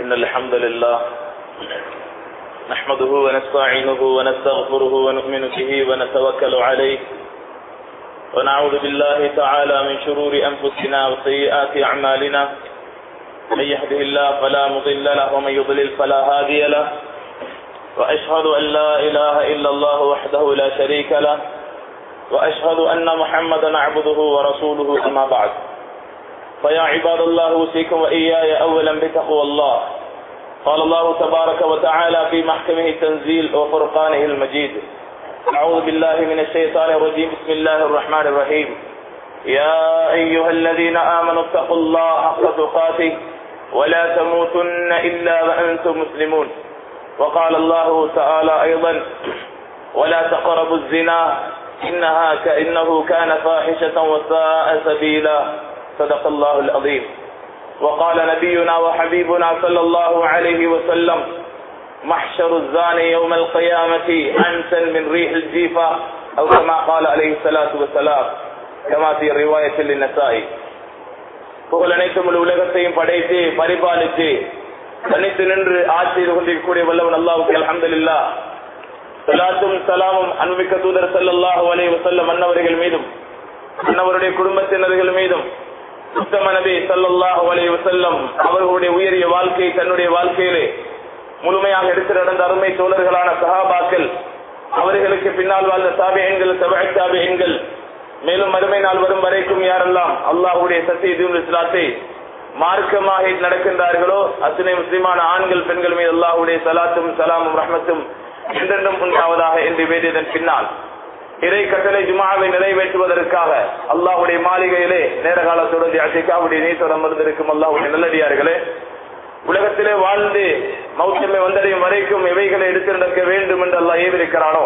إن الحمد لله نحمده ونستعينه ونستغفره ونؤمن به ونتوكل عليه ونعوذ بالله تعالى من شرور أنفسنا وسيئات أعمالنا من يهده الله فلا مضل له ومن يضلل فلا هادي له وأشهد أن لا إله إلا الله وحده لا شريك له وأشهد أن محمدا عبده ورسوله أما بعد فيا عباد الله أوصيكم وإياي أولا بتقوى الله قال الله تبارك وتعالى في محكمه التنزيل وفرقانه المجيد أعوذ بالله من الشيطان الرجيم بسم الله الرحمن الرحيم يا أيها الذين آمنوا اتقوا الله حق تقاته ولا تموتن إلا وأنتم مسلمون وقال الله تعالى أيضا ولا تقربوا الزنا إنها كأنه كان فاحشة وساء سبيلا صدق الله العظيم وقال نبينا وحبيبنا صلى الله عليه وسلم محشر الزاني يوم القيامة أنسا من ريح الجيفة أو كما قال عليه الصلاة والسلام كما في رواية للنسائي புகழ் அனைத்தும் உலகத்தையும் படைத்து பரிபாலித்து தனித்து நின்று ஆட்சி செய்து கொண்டிருக்கக்கூடிய வல்லவன் அல்லாவுக்கு அலமதுல்லா சலாத்தும் சலாமும் அன்பிக்க தூதர் சல்லாஹூ அலே வசல்லம் அன்னவர்கள் மீதும் அன்னவருடைய குடும்பத்தினர்கள் மீதும் உத்தம நபி சல்லாஹூ அலே வசல்லம் அவர்களுடைய உயரிய வாழ்க்கை தன்னுடைய வாழ்க்கையிலே முழுமையாக எடுத்து நடந்த அருமை தோழர்களான சஹாபாக்கள் அவர்களுக்கு பின்னால் வாழ்ந்த சாபியன்கள் சபை சாபியன்கள் மேலும் மறுமை நாள் வரும் வரைக்கும் யாரெல்லாம் அல்லாஹுடைய சத்திய இஸ்லாத்தை மார்க்கமாக நடக்கின்றார்களோ அத்தனை முஸ்லிமான ஆண்கள் பெண்கள் மீது அல்லாஹுடைய சலாத்தும் சலாமும் ரஹமத்தும் என்றென்றும் உண்டாவதாக என்று வேண்டியதன் பின்னால் இறை கட்டளை ஜுமாவை நிறைவேற்றுவதற்காக அல்லாஹுடைய மாளிகையிலே நேர காலத்தோடு அசைக்காவுடைய நீத்தோடு அமர்ந்திருக்கும் அல்லாஹுடைய நல்லடியார்களே உலகத்திலே வாழ்ந்து மௌத்தமை வந்தடையும் வரைக்கும் இவைகளை எடுத்து நடக்க வேண்டும் என்று அல்லாஹ் ஏவிருக்கிறானோ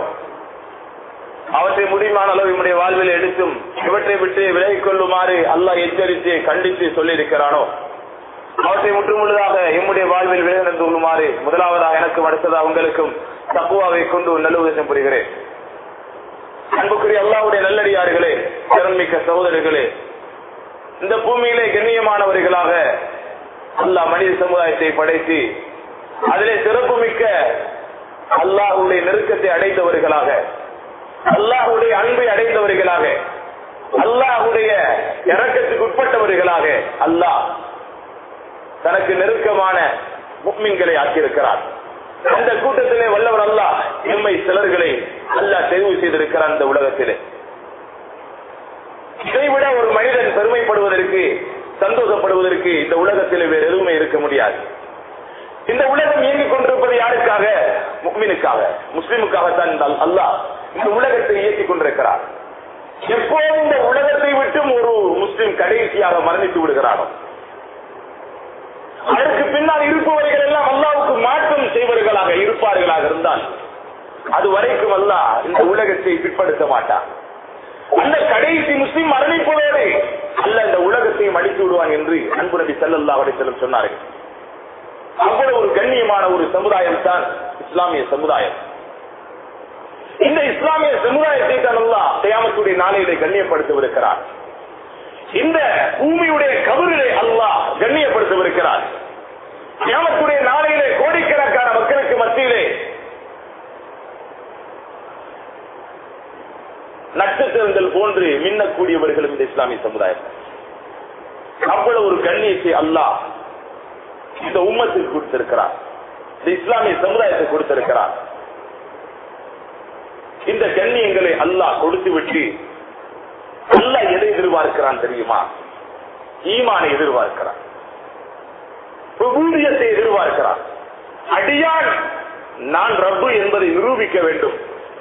அவற்றை முடிமான அளவு நம்முடைய வாழ்வில் எடுத்தும் இவற்றை விட்டு விலகிக் கொள்ளுமாறு அல்லாஹ் எச்சரித்து கண்டித்து சொல்லியிருக்கிறானோ அவற்றை முற்றுமுழுதாக எம்முடைய வாழ்வில் விலகி நடந்து கொள்ளுமாறு முதலாவதாக எனக்கும் அடுத்ததாக உங்களுக்கும் தக்குவாவை கொண்டு நல்ல உதவியம் புரிகிறேன் அன்புக்குரிய அல்லாவுடைய நல்லடியார்களே திறன்மிக்க சகோதரர்களே இந்த பூமியிலே கண்ணியமானவர்களாக அல்லாஹ் மனித சமுதாயத்தை படைத்து அதிலே சிறப்புமிக்க அல்லாஹுடைய நெருக்கத்தை அடைந்தவர்களாக அல்லாஹுடைய அன்பை அடைந்தவர்களாக அல்லாஹுடைய இறக்கத்துக்கு உட்பட்டவர்களாக அல்லாஹ் தனக்கு நெருக்கமான முக்மின்களை ஆக்கியிருக்கிறார் அந்த கூட்டத்திலே வல்லவர் அல்லாஹ் எம்மை சிலர்களை அல்லாஹ் தெரிவு செய்திருக்கிறார் இந்த உலகத்திலே இதைவிட ஒரு மனிதன் பெருமைப்படுவதற்கு சந்தோஷப்படுவதற்கு இந்த உலகத்தில் வேறு எதுவுமே இருக்க முடியாது இந்த உலகம் இயங்கிக் கொண்டிருப்பது யாருக்காக முக்மினுக்காக முஸ்லிமுக்காகத்தான் அல்லாஹ் இந்த உலகத்தை இயக்கிக் கொண்டிருக்கிறார் எப்போது இந்த உலகத்தை விட்டும் ஒரு முஸ்லிம் கடைசியாக மரணித்து விடுகிறானோ அதற்கு பின்னால் இருப்பவர்கள் எல்லாம் அல்லாவுக்கு மாற்றம் செய்வர்களாக இருப்பார்களாக இருந்தால் அது வரைக்கும் அல்லா இந்த உலகத்தை பிற்படுத்த மாட்டான் அந்த கடைசி முஸ்லிம் மரணிப்பதோடு அல்ல இந்த உலகத்தையும் அடித்து விடுவான் என்று அன்பு நபி செல்லல்லா செல்லும் சொன்னார்கள் அவ்வளவு ஒரு கண்ணியமான ஒரு சமுதாயம் தான் இஸ்லாமிய சமுதாயம் இந்த இஸ்லாமிய சமுதாயத்தை தான் அல்லா தயாமத்துடைய நாளையிலே கண்ணியப்படுத்தவிருக்கிறார் இந்த பூமியுடைய கபரிலே அல்லாஹ் கண்ணியப்படுத்தவிருக்கிறார் தயாமத்துடைய நாளையிலே கோடிக்கணக்கான மக்களுக்கு மத்தியிலே நட்சத்திரங்கள் போன்று மின்னக்கூடியவர்களும் இந்த இஸ்லாமிய சமுதாயம் அவ்வளவு ஒரு கண்ணியத்தை அல்லாஹ் இந்த உம்மத்துக்கு கொடுத்திருக்கிறார் இந்த இஸ்லாமிய சமுதாயத்தை கொடுத்திருக்கிறார் இந்த கண்ணியங்களை அல்லாஹ் கொடுத்து விட்டு அல்லாஹ் எதை எதிர்பார்க்கிறான் தெரியுமா ஈமானை எதிர்பார்க்கிறான் பிரபூதியத்தை எதிர்பார்க்கிறான் அடியான் நான் ரப்பு என்பதை நிரூபிக்க வேண்டும்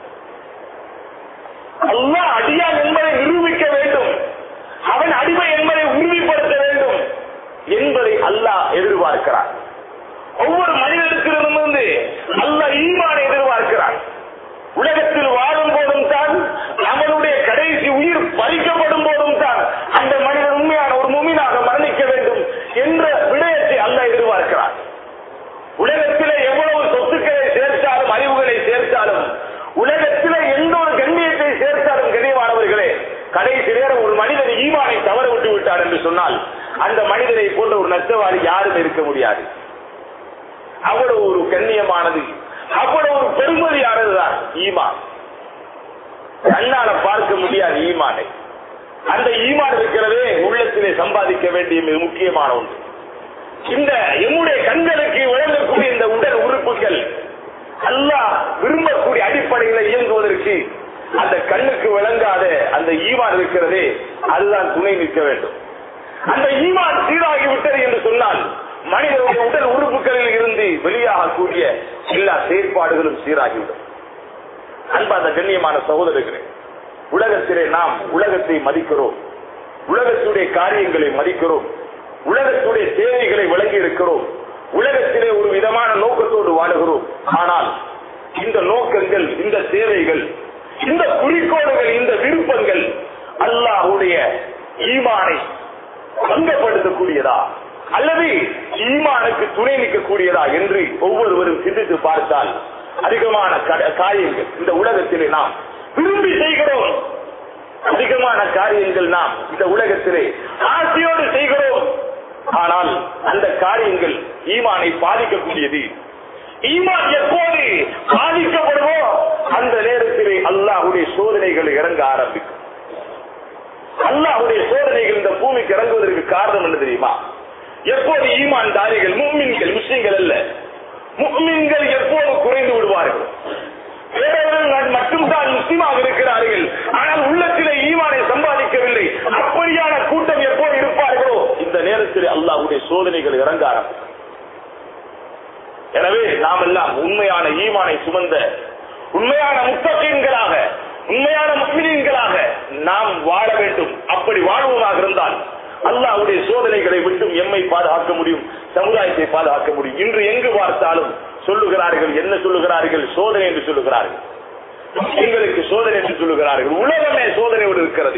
அல்லாஹ் அடியான் என்பதை நிரூபிக்க வேண்டும் அவன் அடிமை என்பதை உறுதிப்படுத்த வேண்டும் என்பதை அல்லாஹ் எதிர்பார்க்கிறான் ஒவ்வொரு மனிதனுக்கிலிருந்து அல்லாஹ் ஈமானை எதிர்பார்க்கிறான் உலகத்தில் வாழும் போதும் தான் அவனுடைய கடைசி உயிர் பறிக்கப்படும் போதும் தான் அந்த மனிதன் உண்மையான ஒரு முமீனாக மரணிக்க வேண்டும் என்ற விடயத்தை அல்ல எதிர்பார்க்கிறான் உலகத்திலே எவ்வளவு சொத்துக்களை சேர்த்தாலும் அறிவுகளை சேர்த்தாலும் உலகத்திலே எந்த ஒரு கண்ணியத்தை சேர்த்தாலும் கண்ணியமானவர்களே கடைசி நேரம் ஒரு மனிதன் ஈமானை தவற விட்டு விட்டார் என்று சொன்னால் அந்த மனிதனை போன்ற ஒரு நஷ்டவாளி யாரும் இருக்க முடியாது அவ்வளவு ஒரு கண்ணியமானது அவ்வளவு ஒரு பெருமதியானதுதான் ஈமான் கண்ணால பார்க்க முடியாது ஈமானை அந்த ஈமான் இருக்கிறதே உள்ளத்திலே சம்பாதிக்க வேண்டிய மிக முக்கியமான ஒன்று இந்த எம்முடைய கண்களுக்கு விளங்கக்கூடிய இந்த உடல் உறுப்புகள் அல்லாஹ் விரும்பக்கூடிய அடிப்படையில இயங்குவதற்கு அந்த கண்ணுக்கு விளங்காத அந்த ஈமான் இருக்கிறதே அதுதான் துணை நிற்க வேண்டும் அந்த ஈமான் சீராகி விட்டது என்று சொன்னால் மனிதனுடைய உடல் உறுப்புகளில் இருந்து வெளியாகக்கூடிய எல்லா செயற்பாடுகளும் சீராகிவிடும் அன்பார்ந்த கண்ணியமான சகோதரர்களே உலகத்திலே நாம் உலகத்தை மதிக்கிறோம் உலகத்துடைய காரியங்களை மதிக்கிறோம் உலகத்துடைய தேவைகளை வழங்கி இருக்கிறோம் உலகத்திலே ஒரு விதமான நோக்கத்தோடு வாழுகிறோம் ஆனால் இந்த நோக்கங்கள் இந்த தேவைகள் இந்த குறிக்கோள்கள் இந்த விருப்பங்கள் அல்லாஹுடைய ஈமானை பங்கப்படுத்தக்கூடியதா அல்லது ஈமானுக்கு துணை நிற்கக்கூடியதா என்று ஒவ்வொருவரும் சிந்தித்து பார்த்தால் அதிகமான கட- காரியங்கள் இந்த உலகத்திலே நாம் விரும்பி செய்கிறோம் அதிகமான காரியங்கள் நாம் இந்த உலகத்திலே ஆசையோடு செய்கிறோம் ஆனால் அந்த காரியங்கள் ஈமானை பாதிக்கக்கூடியது ஈமான் எப்போது பாதிக்கப்படுமோ அந்த நேரத்திலே அல்லாஹுடைய சோதனைகள் இறங்க ஆரம்பிக்கும் அல்லாஹுடைய சோதனைகள் இந்த பூமிக்கு இறங்குவதற்கு காரணம் என்ன தெரியுமா எப்போது ஈமான் தாரிகள் முக்மின்கள் முஸ்லிம்கள் அல்ல முக்மின்கள் எப்போது குறைந்து விடுவார்கள் வேறவர்கள் மட்டும்தான் முஸ்லிமாக இருக்கிறார்கள் ஆனால் உள்ளத்திலே ஈமானை சம்பாதிக்கவில்லை அப்படியான கூட்டம் எப்போது இருப்பார்களோ இந்த நேரத்தில் அல்லாஹ்வுடைய சோதனைகள் இறங்க ஆரம்பிக்கும் எனவே நாம் எல்லாம் உண்மையான ஈமானை சுமந்த உண்மையான முத்தகீன்களாக உண்மையான முஸ்லிம்களாக நாம் வாழ வேண்டும் அப்படி வாழ்வதாக இருந்தால் அல்லாஹ்வுடைய சோதனைகளை விட்டும் எம்மை பாதுகாக்க முடியும் சமுதாயத்தை பாதுகாக்க முடியும் இன்று எங்கு பார்த்தாலும் சொல்லுகிறார்கள் என்ன சொல்லுகிறார்கள் சோதனை என்று சொல்லுகிறார்கள் எங்களுக்கு சோதனை என்று சொல்லுகிறார்கள் உலகமே சோதனையோடு இருக்கிறது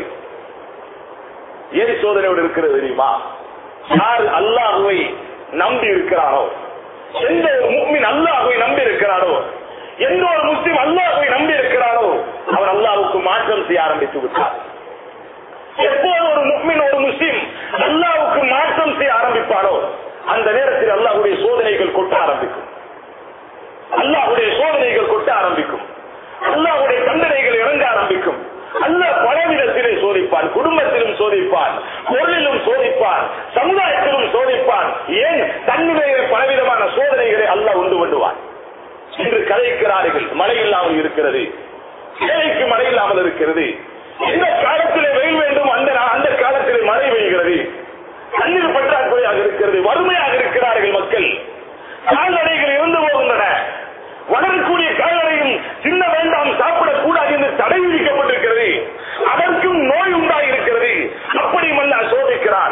ஏன் சோதனையோடு இருக்கிறது தெரியுமா யார் அல்லாஹுவை நம்பி இருக்கிறாரோ எந்த ஒரு முக்மின் அல்லாஹுவை நம்பி இருக்கிறாரோ எந்த ஒரு முஸ்லிம் அல்லாஹுவை நம்பி இருக்கிறாரோ அவர் அல்லாஹுக்கு மாற்றம் செய்ய ஆரம்பித்து விட்டார் எப்போது ஒரு முக்மின் ஒரு முஸ்லிம் அல்லாஹுக்கு மாற்றம் செய்ய ஆரம்பிப்பாரோ அந்த நேரத்தில் அல்லாஹுடைய சோதனைகள் கொட்ட ஆரம்பிக்கும் அல்லாஹுடைய சோதனைகள் கொட்ட ஆரம்பிக்கும் அல்லாஹுடைய தண்டனைகள் இறங்க ஆரம்பிக்கும் அல்லாஹ் பலவிதத்திலே சோதிப்பான் குடும்பத்திலும் சோதிப்பான் பொருளிலும் சோதிப்பான் சமுதாயத்திலும் சோதிப்பான் ஏன் தன்னுடைய பலவிதமான சோதனைகளை அல்லாஹ் உண்டு கொண்டுவான் இன்று கதைக்கிறார்கள் மழை இல்லாமல் இருக்கிறது ஏழைக்கு மழை இல்லாமல் இருக்கிறது எந்த காலத்திலே வெயில் வேண்டும் அந்த நா- அந்த காலத்திலே மழை பெய்கிறது தண்ணீர் பற்றாக்குறையாக இருக்கிறது வறுமையாக இருக்கிறார்கள் மக்கள் கால்நடைகள் இருந்து போகின்றன வளரக்கூடிய கால்நடையும் சின்ன வேண்டாம் சாப்பிடக்கூடாது என்று தடை விதிக்கப்பட்டிருக்கிறது அதற்கும் நோய் உண்டாயிருக்கிறது அப்படி மல்லா சோதிக்கிறான்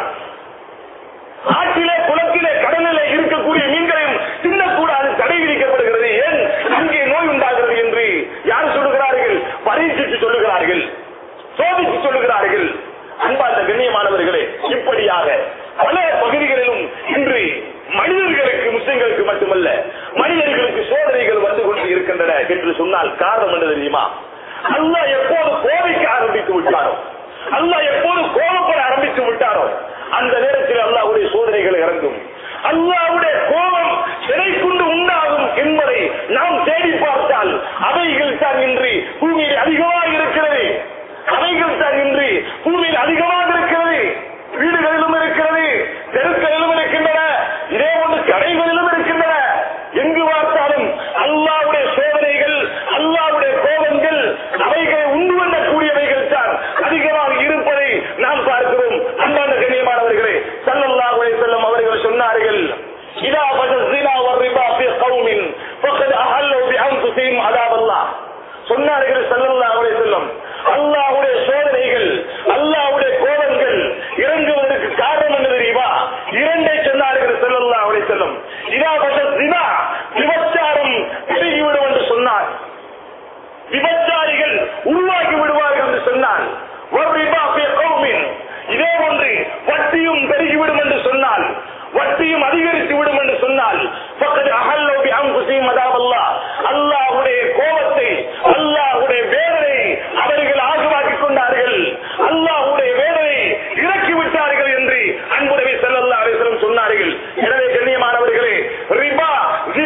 ஆற்றிலே குளத்திலே கடலிலே இருக்கக்கூடிய மீன்களையும் தின்னக்கூடாது தடை விதிக்கப்படுகிறது ஏன் அங்கே நோய் உண்டாகிறது என்று யார் சொல்லுகிறார்கள் பரீட்சித்து சொல்லுகிறார்கள் சோதித்து சொல்லுகிறார்கள் அன்பார்ந்த கண்ணியமானவர்களே இப்படியாக பல பகுதிகளிலும் இன்று மனிதர்களுக்கு முஸ்லிம்களுக்கு மட்டுமல்ல மனிதர்களுக்கு சோதனைகள் வந்து கொண்டு இருக்கின்றன என்று சொன்னால் காரணம் என்ன தெரியுமா அல்லாஹ் எப்போது கோபிக்க ஆரம்பித்து விட்டாரோ அல்லாஹ் எப்போது கோபப்பட ஆரம்பித்து விட்டாரோ அந்த நேரத்தில் அல்லாஹ்வுடைய சோதனைகள் இறங்கும் அல்லாஹ்வுடைய கோபம் எதை கொண்டு உண்டாகும் என்பதை நாம் தேடி பார்த்தால் அவைகள் தான் இன்றி பூமியில் அதிகமாக இருக்கிறது அவைகள் தான் இன்றி பூமியில் அதிகமாக இருக்கிறது வீடுகளிலும் இருக்கிறது தெருக்களிலும் இருக்கின்றன இதே போன்று கடைகளிலும் இருக்கின்றன எங்கு பார்த்தாலும் அல்லாவுடைய சோதனைகள் அல்லாவுடைய கோபங்கள் அவைகளை உண்டு பண்ணக்கூடியவைகள் தான் அதிகமாக இருப்பதை நாம் பார்க்கிறோம் அன்பான கண்ணியமானவர்களே சல்லல்லாஹு அலைஹி வஸல்லம் அவர்கள் சொன்னார்கள் இதா பஜஸ்ஸினா வர்ரிபா ஃபி கௌமின் ஃபகத் அஹல்லு பிஅன்ஃபுஸிஹிம் அதாபல்லாஹ் சொன்னார்கள் ஸல்லல்லாஹு அலைஹி வஸல்லம் அல்லாஹ்வுடைய சோதனைகள் அல்லாஹ்வுடைய கோபங்கள் இறங்குவதற்கு காரணம் என்ன தெரியுமா இரண்டை சொன்னார்கள் ஸல்லல்லாஹு அலைஹி வஸல்லம் இதா பஜஸ்ஸினா விபச்சாரம் பெருகிவிடும் என்று சொன்னார் விபச்சாரிகள் உருவாக்கி விடுவார்கள் என்று சொன்னான் வர்ரிபா ஃபி கௌமின் இதே போன்று வட்டியும் பெருகிவிடும் என்று சொன்னால் வட்டியும் அதிகரித்து விடும் என்று சொன்னால் பக்கத்து அகல்லோ பி அன்புசியும் அல்லாஹ் அல்லாஹ்வுடைய கோபத்தை அல்லாஹ்வுடைய வேதனை அவர்கள் ஆகமாக்கிக் கொண்டார்கள் அல்லாஹ்வுடைய வேதனை இறக்கி விட்டார்கள் என்று அன்புடவை செல்லல்லா அலிஸ்லம் சொன்னார்கள் எனவே கண்ணியமானவர்களே ரிபா ஜினா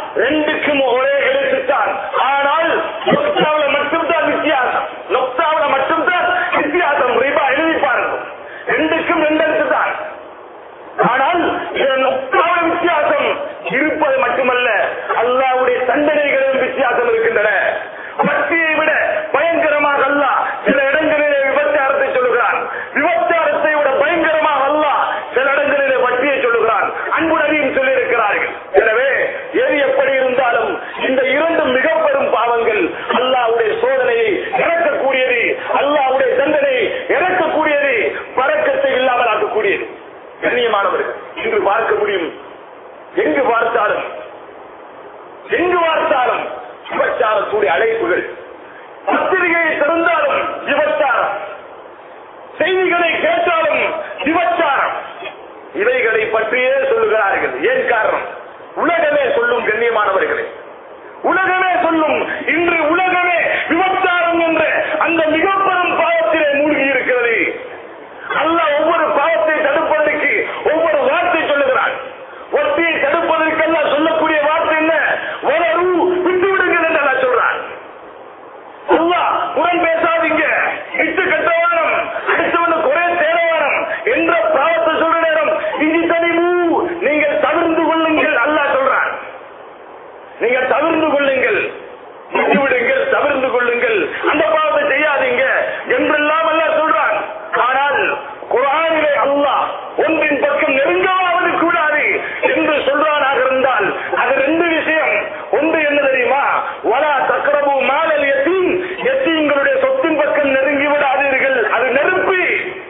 ரெண்டுக்கும் ஒரே எழுத்துத்தான் ஆனால் நொக்தாவில மட்டும்தான் வித்தியாசம் நொக்தாவில மட்டும்தான் வித்தியாசம் ரிபா எழுதி பாருங்க ரெண்டுக்கும் ரெண்டு எழுத்து தான் ஆனால் இதன் நொக்தாவில வித்தியாசம் இருப்பது மட்டுமல்ல அல்லாவுடைய தண்டனைகளிலும் வித்தியாசம் இருக்கின்றன பக்தியை விட பயங்கரமாக அல்லாஹ் சில இடங்களிலே விபச்சாரத்தை சொல்லுகிறான் விபச்சாரத்தை விட பயங்கரமாக அல்லாஹ் சில இடங்களிலே வட்டியை சொல்லுகிறான் அன்பு நபியும் சொல்லியிருக்கிறார்கள் எனவே எது எப்படி இருந்தாலும் இந்த இரண்டு மிக பெரும் பாவங்கள் அல்லாஹ்வுடைய சோதனையை இறக்கக்கூடியது அல்லாஹ்வுடைய தண்டனையை இறக்கக்கூடியது பறக்கத்தை இல்லாமல் ஆக்கக்கூடியது கண்ணியமானவர்கள் இன்று பார்க்க முடியும் எங்கு பார்த்தாலும் எங்கு பார்த்தாலும் விபச்சாரத்துடைய அழைப்புகள் பத்திரிகையை திறந்தாலும் விபச்சாரம் செய்திகளை கேட்டாலும் விபச்சாரம் இவைகளை பற்றியே சொல்லுகிறார்கள் ஏன் காரணம் உலகமே சொல்லும் கண்ணியமானவர்களே உலகமே சொல்லும் இன்று உலகமே விபச்சாரம் என்ற அந்த மிக பெரும் பாவத்திலே மூழ்கி இருக்கிறது அல்லாஹ் ஒவ்வொரு பாவத்தை தடுப்பதற்கு ஒவ்வொரு வார்த்தை சொல்லுகிறான் ஒட்டியை தடுப்பதற்கெல்லாம் சொல்லக்கூடிய வார்த்தை என்ன வளரு விட்டு விடுங்கள் என்று அல்லாஹ் சொல்றான் அல்லாஹ் புறம் பேசாதீங்க இட்டு கட்டவானம் அடுத்தவனுக்கு ஒரே தேடவானம் என்ற பாவத்தை சொல்ற நேரம் இனி தனிமூ நீங்கள் தவிர்ந்து கொள்ளுங்கள் அல்லாஹ் சொல்றான் நீங்கள் தவிர்ந்து கொள்ளுங்கள் விட்டு விடுங்கள் தவிர்ந்து கொள்ளுங்கள் அந்த பாவத்தை செய்யாதீங்க என்றெல்லாம் அல்லாஹ் சொல்றான் ஆனால் குரானிலே அல்லாஹ் ஒன்றின் பக்கம் நெருங்காவது கூடாது என்று சொல்றானாக இருந்தால் அது ரெண்டு விஷயம் ஒன்று என்ன தெரியுமா வலா தக்கரபு மாலல் எத்தீம் எத்தீங்களுடைய சொத்தின் பக்கம் நெருங்கி விடாதீர்கள் அது நெருப்பு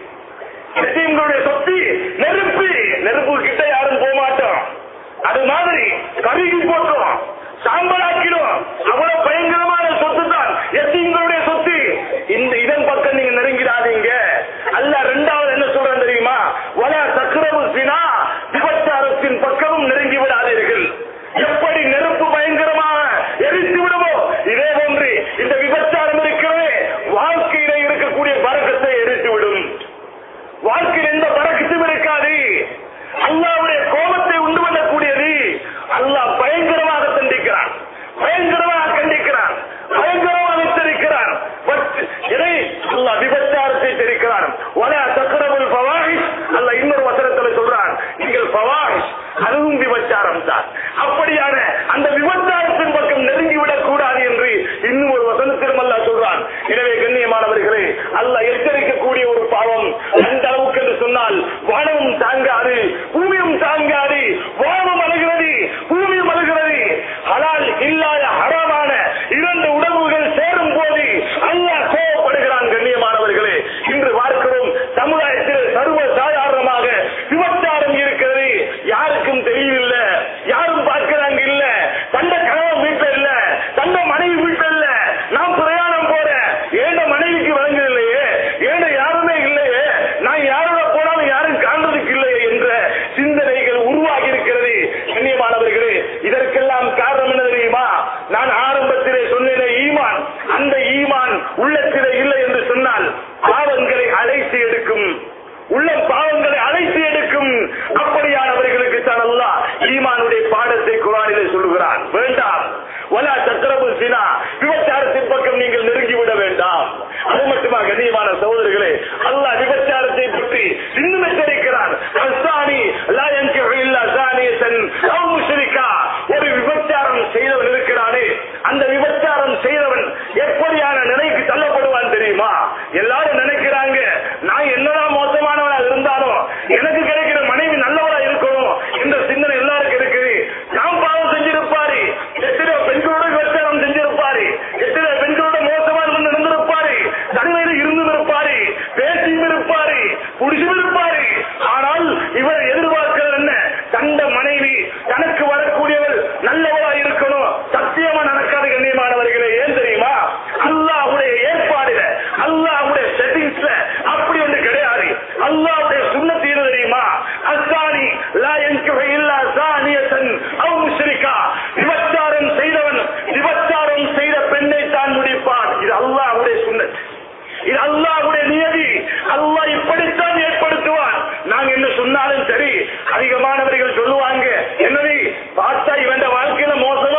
எத்தீங்களுடைய சொத்து நெருப்பு நெருப்பு கிட்ட யாரும் போக மாட்டோம் அது மாதிரி கருகி போட்டோம் சாம்பலாக்கிடும் அவ்வளவு பயங்கரமான சொத்து தான் எத்தீங்களுடைய சொத்து இந்த இதன் பக்கம் நீங்க நெருங்கிடாதீங்க அல்ல ரெண்டாவது என்ன சொல்றேன் தெரியுமா வல சக்கரவு சினா விபச்சாரத்தின் பக்கமும் நெருங்கி விடாதீர்கள் எப்படி நெருப்பு பயங்கரமாக எரித்து விடுமோ இதே போன்று இந்த விபச்சாரம் இருக்கிறவே வாழ்க்கையில இருக்கக்கூடிய பறக்கத்தை எரித்து விடும் வாழ்க்கையில் எந்த பறக்கத்தும் இருக்காது அல்லாவுடைய கோபத்தை உண்டு பண்ணக்கூடியது அல்லாஹ் பயங்கரமாக தண்டிக்கிறான் பயங்கரமாக கண்டிக்கிறான் பயங்கரமாக எச்சரிக்கிறான் பட் இதை அல்லாஹ் விபச்சாரத்தை தெரிக்கிறான் வல சக்கரவுல் பவாஹிஷ் அல்ல இன்னொரு வசனத்துல சொல்றான் நீங்கள் பவாஹிஷ் அதுவும் விபச்சாரம் தான் அப்படியான அந்த விபச்சாரத்தின் பக்கம் நெருங்கிவிடக் கூடாது என்று இன்னும் ஒரு வசனத்திலும் அல்லாஹ் சொல்றான் எனவே கண்ணியமானவர்களே அல்லாஹ் எச்சரிக்கக்கூடிய ஒரு பாவம் அந்த அளவுக்கு என்று சொன்னால் வானமும் தாங்காது பூமியும் தாங்காது வானமும் அழுகிறது பூமியும் அழுகிறது ஹலால் இல்லாத ஹராமான இரண்டு உணவுகள் சேரும் போது அல்லாஹ் கோபப்படுகிறான் கண்ணியமானவர்களே இன்று பார்க்கிறோம் சமுதாயத்தில் சர்வ சாதாரணமாக விபச்சாரம் இருக்கிறது யாருக்கும் தெரியல யாரும் பார்க்கிறாங்க இல்ல தந்த கணவன் வீட்டுல இல்ல தந்த மனைவி வீட்டுல இல்ல நான் பிரயாணம் போறேன் ஏண்ட மனைவிக்கு வழங்கவில்லையே ஏண்ட யாருமே இல்லையே நான் யாரோட போனாலும் யாரும் காண்றதுக்கு இல்லையே என்ற சிந்தனைகள் உருவாகி இருக்கிறது கண்ணியமானவர்களே இதற்கெல்லாம் காரணம் என்ன தெரியுமா நான் ஆரம்பத்திலே சொன்னேனே ஈமான் அந்த ஈமான் உள்ளத்திலே இல்லை என்று சொன்னால் பாவங்களை அழைத்து எடுக்கும் உள்ளம் பாவங்களை அழைத்து எடுக்கும் அப்படியானவர்களுக்கு தான் அல்லாஹ் ஈமானுடைய பாடத்தை குரானிலே சொல்லுகிறான் வேண்டாம் வலா சக்கரபு சினா விபச்சாரத்தின் பக்கம் நீங்கள் நெருங்கி விட வேண்டாம் அது மட்டுமா கண்ணியமான சகோதரர்களே அல்லாஹ் விபச்சாரத்தை பற்றி இன்னும் எச்சரிக்கிறான் அஸ்ஸானி லா யன்கிஹு இல்லா ஸானியத்தன் அவ் முஷ்ரிகா ஒரு விபச்சாரம் செய்தவன் இருக்கிறானே அந்த விபச்சாரம் செய்தவன் எப்படியான நிலைக்கு தள்ளப்படுவான் தெரியுமா எல்லாரும் நினைக்கிறாங்க நான் என்னதான் மோசமானவனா இருந்தாலும் எனக்கு கிடைக்கிற மனைவி நல்லவளா இருக்கணும் இந்த சிந்தனை எல்லாருக்கும் இருக்குது நாம் பாவம் செஞ்சிருப்பாரு எத்தனை பெண்களோட விபச்சாரம் செஞ்சிருப்பாரு எத்தனை பெண்களோட மோசமா இருந்து நடந்திருப்பாரு தனிமையில் இருந்து இருப்பாரு பேசியும் இருப்பாரு குடிச்சும் இருப்பாரு ஆனால் இவர் எதிர்பார்க்கிறது என்ன தந்த மனைவி தனக்கு வரக்கூடியவர் நல்லவளா இருக்கணும் சத்தியமா நடக்காத கண்ணியமானவர்களே ஏன் தெரியுமா அல்லாஹ்வுடைய ஏற்பாடுல அல்லாஹ்வுடைய செட்டிங்ஸ்ல அப்படி ஒன்று கிடையாது அல்லாஹ்வுடைய சுண்ணத்து எது தெரியுமா அஸ்ஸானி லா யன்கிஹு இல்லா ஸானியத்தன் அவ் முஷ்ரிகா விபச்சாரம் செய்தவன் விபச்சாரம் செய்த பெண்ணை தான் முடிப்பான் இது அல்லாஹ்வுடைய சுண்ணத் இது அல்லாஹ்வுடைய நியதி அல்லாஹ் இப்படித்தான் ஏற்படுத்துவான் நாங்க என்ன சொன்னாலும் சரி அதிகமானவர்கள் சொல்லுவாங்க என்னது பார்த்தா இவன் வாழ்க்கையில மோசமா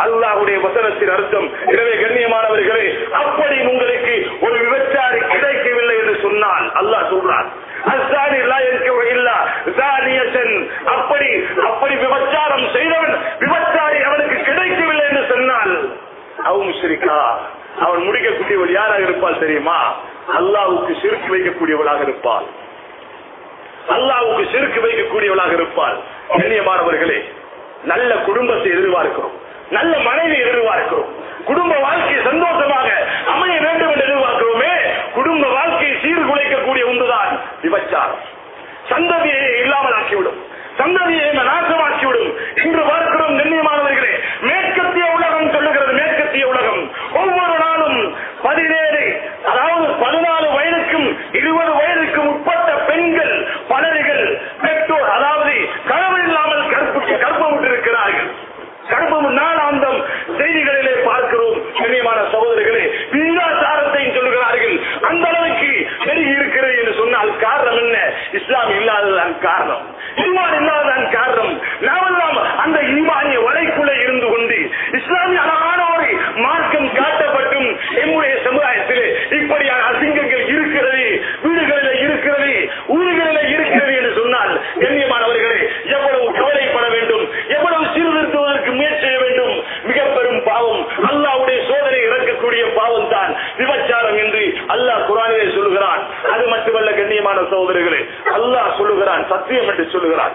அல்லாஹ்வுடைய வசனத்தின் அர்த்தம் எனவே கண்ணியமானவர்களே அப்படி உங்களுக்கு ஒரு விபச்சாரி கிடைக்கவில்லை என்று சொன்னால் அல்லாஹ் சொல்றான் அஸ்ஸானி லா யன்கிஹு இல்லா ஸானியத்தன். அப்படி அப்படி விபச்சாரம் செய்தவன் விபச்சாரி அவனுக்கு கிடைக்கவில்லை என்று சொன்னால் அவன் முஷ்ரிக்கா அவன் முடிக்கக்கூடியவள் யாராக இருப்பாள் தெரியுமா அல்லாஹ்வுக்கு சிறுக்கு வைக்கக்கூடியவளாக இருப்பாள் அல்லாஹ்வுக்கு சிறுக்கு வைக்கக்கூடியவளாக இருப்பாள் கண்ணியமானவர்களே நல்ல குடும்பத்தை எதிர்பார்க்கிறோம் நல்ல மனைவி எதிர்பார்க்கிறோம் குடும்ப வாழ்க்கை சந்தோஷமாக அமைய வேண்டும் என்று எதிர்பார்க்கிறோமே குடும்ப வாழ்க்கையை சீர்குலைக்கக்கூடிய ஒன்றுதான் விபச்சாரம் சந்ததியை இல்லாமல் ஆக்கிவிடும் சந்ததியை நாசமாக்கிவிடும் இன்று பார்க்கிறோம் கண்ணியமானவர்களே மேற்கத்திய உலகம் சொல்லுகிறது மேற்கத்திய உலகம் ஒவ்வொரு நாளும் பதினேழு அதாவது பதினாலு வயதுக்கும் இருபது வயதுக்கும் உட்பட்ட பெண்கள் பலர்கள் பெற்றோர் அதாவது கனவு இல்லாமல் கற்பு கற்பமுற்றிருக்கிறார்கள் கற்பம் நாளாந்தம் செய்திகளிலே பார்க்கிறோம் கண்ணியமான சகோதரர்களே விகிதாச்சாரத்தை சொல்லுகிறார்கள் அந்த அளவுக்கு பெருகி இருக்கிறது என்று சொன்னால் காரணம் என்ன இஸ்லாம் இல்லாததான் காரணம் ஈமான் இல்லாததான் காரணம் நாமெல்லாம் அந்த ஈமானிய வலைக்குள்ளே இருந்து கொண்டு இஸ்லாமிய அழகான ஒரு மார்க்கம் காட்டப்பட்டும் எம்முடைய சமுதாயத்திலே இப்படியான அசிங்கங்கள் இருக்கிறது வீடுகளில் இருக்கிறது ஊர்களில் இருக்கிறது என்று சொன்னால் கண்ணியமானவர்களே எவ்வளவு கவலைப்பட வேண்டும் எவ்வளவு சீர்திருத்துவதற்கு முயற்சி செய்ய வேண்டும் மிக பெரும் பாவம் அல்லாஹ்வுடைய சோதனை இறக்கக்கூடிய பாவம் தான் விபச்சாரம் என்று அல்லாஹ் குரானிலே சொல்லுகிறான் அது மட்டுமல்ல கண்ணியமான சகோதரர்களே அல்லாஹ் சொல்லுகிறான் சத்தியம் என்று சொல்லுகிறான்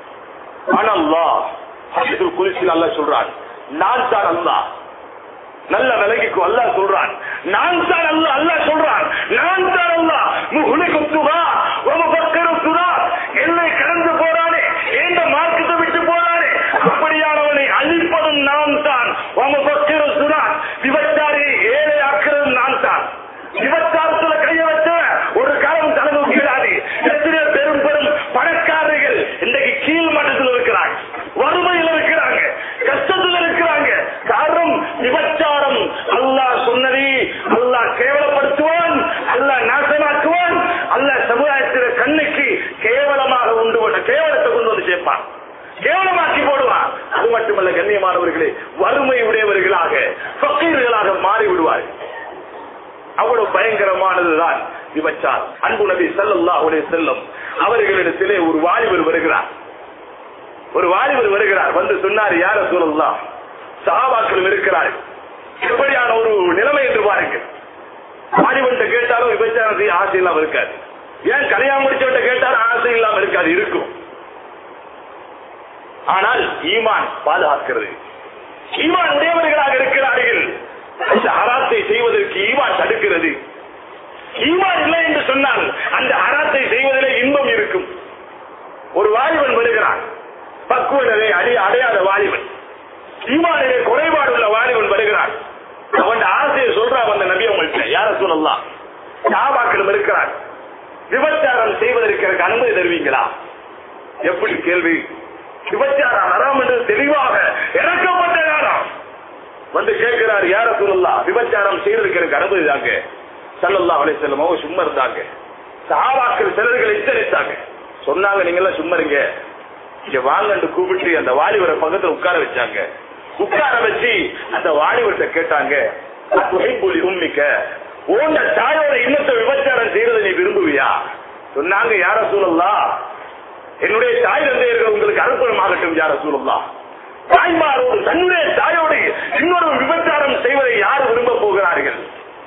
அனல்லா ஹதீஸுல் குதிஸில் அல்லாஹ் சொல்றான் நான் தான் அல்லாஹ் நல்ல விலகிக்கும் அல்லாஹ் சொல்றான் நான் தான் அல்லாஹ் அல்லாஹ் சொல்றான் நான் தான் அல்லாஹ் முஹ்லிகு துரா வ முஃபக்கிரு துரா எல்லை கடந்து போறானே ஏந்த மார்க்கத்தை விட்டு போறானே அப்படியானவனை அழிப்பதும் நான் தான் வ முஃபக்கிரு துரா விபச்சாரியை ஏழையாக்குறதும் நான் தான் விபச்சாரத்துல கைய வச்ச ஒரு காலம் தலைமை கீழாது எத்தனை பெரும் பெரும் பணக்காரர்கள் இன்றைக்கு கீழ் மட்டத்தில் இருக்கிறாங்க வறுமையில் இருக்கிறாங்க கஷ்டத்தில் இருக்கிறாங்க காரணம் விபச்சாரம் அல்லாஹ் சொன்னதை அல்லாஹ் கேவலப்படுத்துவான் அல்லாஹ் நாசமாக்குவான் அல்லாஹ் சமுதாயத்தில கண்ணுக்கு கேவலமாக உண்டு பண்ண கேவலத்தை கொண்டு வந்து சேர்ப்பான் கேவலமாக்கி போடுவான் அது மட்டுமல்ல கண்ணியமானவர்களே வறுமை உடையவர்களாக ஃபக்கீர்களாக மாறி விடுவார்கள் அவ்வளவு பயங்கரமானதுதான் விபச்சார் அன்பு நபி ஸல்லல்லாஹு அலைஹி செல்லும் அவர்களிடத்திலே ஒரு வாலிபர் வருகிறார் ஒரு வாலிபர் வருகிறார் வந்து சொன்னார் யார சொல்லலாம் சஹாபாக்களும் இருக்கிறார்கள் எப்படியான ஒரு நிலைமை என்று பாருங்கள் வாலிபன்ட்ட கேட்டாலும் விபச்சாரம் செய்ய ஆசை இல்லாம இருக்காது ஏன் கல்யாணம் முடிச்சவட்ட கேட்டாலும் ஆசை இல்லாம இருக்காது இருக்கும் ஆனால் ஈமான் பாதுகாக்கிறது ஈமான் உடையவர்களாக இருக்கிறார்கள் அந்த ஹராத்தை செய்வதற்கு ஈமான் தடுக்கிறது ஈமான் இல்லை என்று சொன்னால் அந்த ஹராத்தை செய்வதிலே இன்பம் இருக்கும் ஒரு வாலிபன் வருகிறான் பக்குவ நிலை அடி அடையாத வாலிபன் ஈமானிலே குறைபாடு உள்ள வாலிபன் வருகிறான் அவன் ஆசையை சொல்றான் அந்த நபி அவங்கள்ட்ட யார சொல்லலாம் சாபாக்களும் இருக்கிறான் விபச்சாரம் செய்வதற்கு எனக்கு அனுமதி தருவீங்களா எப்படி கேள்வி விபச்சாரம் ஹராம் என்று தெளிவாக இறக்கப்பட்ட காலம் வந்து கேட்கிறார் யார சொல்லலாம் விபச்சாரம் செய்யறதுக்கு எனக்கு அனுமதி தாங்க சல்லல்லா அலை செல்லமோ சும்மா இருந்தாங்க சஹாபாக்கள் சிலர்கள் எச்சரித்தாங்க சொன்னாங்க நீங்க எல்லாம் சும்மா இருங்க இங்க வாங்கன்னு கூப்பிட்டு அந்த வாலிபரை பக்கத்துல உட்கார வச்சாங்க உட்கார வச்சு அந்த வாலிபர்கிட்ட கேட்டாங்க புகைப்புலி உண்மிக்க உன்ன தாயோட இன்னத்தை விபச்சாரம் செய்யறதை நீ விரும்புவியா சொன்னாங்க யார சூழல்லா என்னுடைய தாய் தந்தையர்கள் உங்களுக்கு அனுப்பணமாகட்டும் யார சூழல்லா தாய்மாரோடு தன்னுடைய தாயோடு இன்னொரு விபச்சாரம் செய்வதை யார் விரும்ப போகிறார்கள்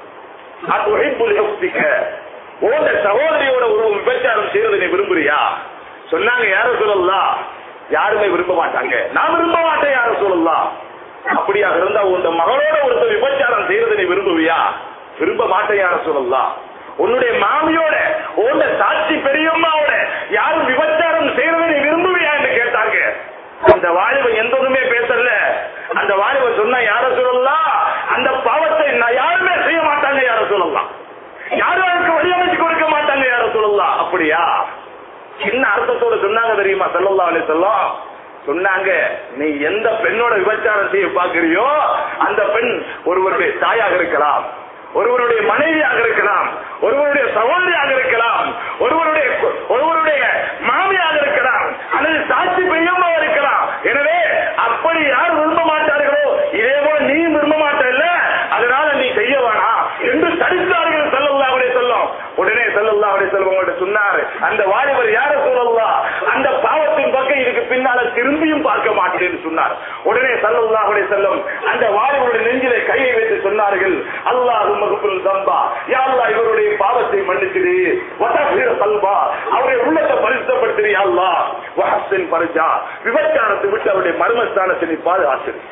உங்க சகோதரியோட ஒரு விபச்சாரம் செய்யறதை நீ விரும்புறியா சொன்னாங்க யாரும் சொல்லலாம் யாருமே விரும்ப மாட்டாங்க நான் விரும்ப மாட்டேன் யாரும் சொல்லலாம் அப்படியாக இருந்தா உன் மகளோட ஒருத்தர் விபச்சாரம் செய்யறதை நீ விரும்புவியா விரும்ப மாட்டேன் யாரும் சொல்லலாம் உன்னுடைய மாமியோட உன்ன சாட்சி பெரியம்மாவோட யாரும் விபச்சாரம் செய்யறதை நீ விரும்புவியா என்று கேட்டாங்க அந்த வாலிபன் எந்த ஒண்ணுமே பேசல அந்த வாலிபன் சொன்னா யார சொல்லலாம் அந்த பாவத்தை நான் யாருமே செய்ய மாட்டாங்க யார சொல்லலாம் யாரும் அதுக்கு வடிவமைச்சு கொடுக்க மாட்டாங்க யார சொல்லலாம் அப்படியா சின்ன அர்த்தத்தோட சொன்னாங்க தெரியுமா செல்லல்லா அலி செல்லம் சொன்னாங்க நீ எந்த பெண்ணோட விபச்சாரம் செய்ய பாக்குறியோ அந்த பெண் ஒருவருடைய தாயாக இருக்கலாம் ஒருவருடைய மனைவியாக இருக்கலாம் ஒருவருடைய சகோதரியாக இருக்கலாம் ஒருவருடைய ஒருவருடைய மாமியாக இருக்கலாம் அல்லது சாட்சி பெரியமாக இருக்கலாம் எனவே அப்படி யார் விரும்ப மாட்டார்களோ இதே சொன்னார் அந்த வாலிபர் யார சொல்லலாம் அந்த பாவத்தின் பக்கம் இதுக்கு பின்னால திரும்பியும் பார்க்க மாட்டேன்னு சொன்னார் உடனே சல்லல்லாஹுடைய செல்லும் அந்த வாலிபருடைய நெஞ்சிலே கையை வைத்து சொன்னார்கள் அல்லாஹு மகுபுல் தம்பா யா அல்லாஹ் இவருடைய பாவத்தை மன்னிச்சிடு வதஃபிர கல்பா அவருடைய உள்ளத்தை பரிசுத்தப்படுத்திடு யா அல்லாஹ் வஹஸ்ஸின் பர்ஜா விபச்சாரத்தை விட்டு அவருடைய மர்மஸ்தானத்தை நீ பாதுகாத்திரு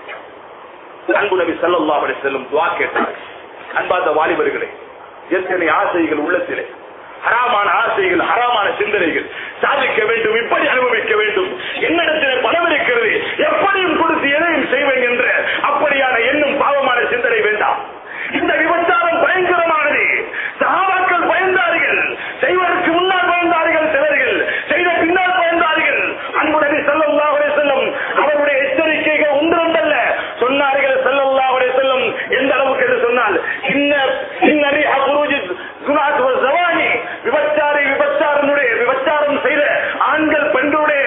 அன்பு நபி ஸல்லல்லாஹு அலைஹி வஸல்லம் துஆ கேட்டார் அன்பார்ந்த வாலிபர்களே எத்தனை ஆசைகள் உள்ளத்திலே ஹராமான ஆசைகள் ஹராமான சிந்தனைகள் சாதிக்க வேண்டும் இப்படி அனுபவிக்க வேண்டும் என்னிடத்திலே பணம் இருக்கிறது எப்படியும் கொடுத்து எதையும் செய்வேன் என்ற அப்படியான எண்ணம் பாவமான சிந்தனை வேண்டாம் இந்த விபச்சாரம் பயங்கரமானது சகாபாக்கள் பயந்தார்கள் செய்வதற்கு முன்னால் பயந்தார்கள் சிலர்கள் செய்த பின்னால் பயந்தார்கள் அன்புடனே செல்லம் செல்லும் அவருடைய எச்சரிக்கைகள் ஒன்றொன்றல்ல சொன்னார்கள் செல்லல்லாவுடைய செல்லும் எந்த அளவுக்கு என்று சொன்னால் இன்ன இன்னறி அபுருஜி குணாத் ஜவானி விபச்சாரி விபச்சாரனுடைய விபச்சாரம் செய்த ஆண்கள் பெண்களுடைய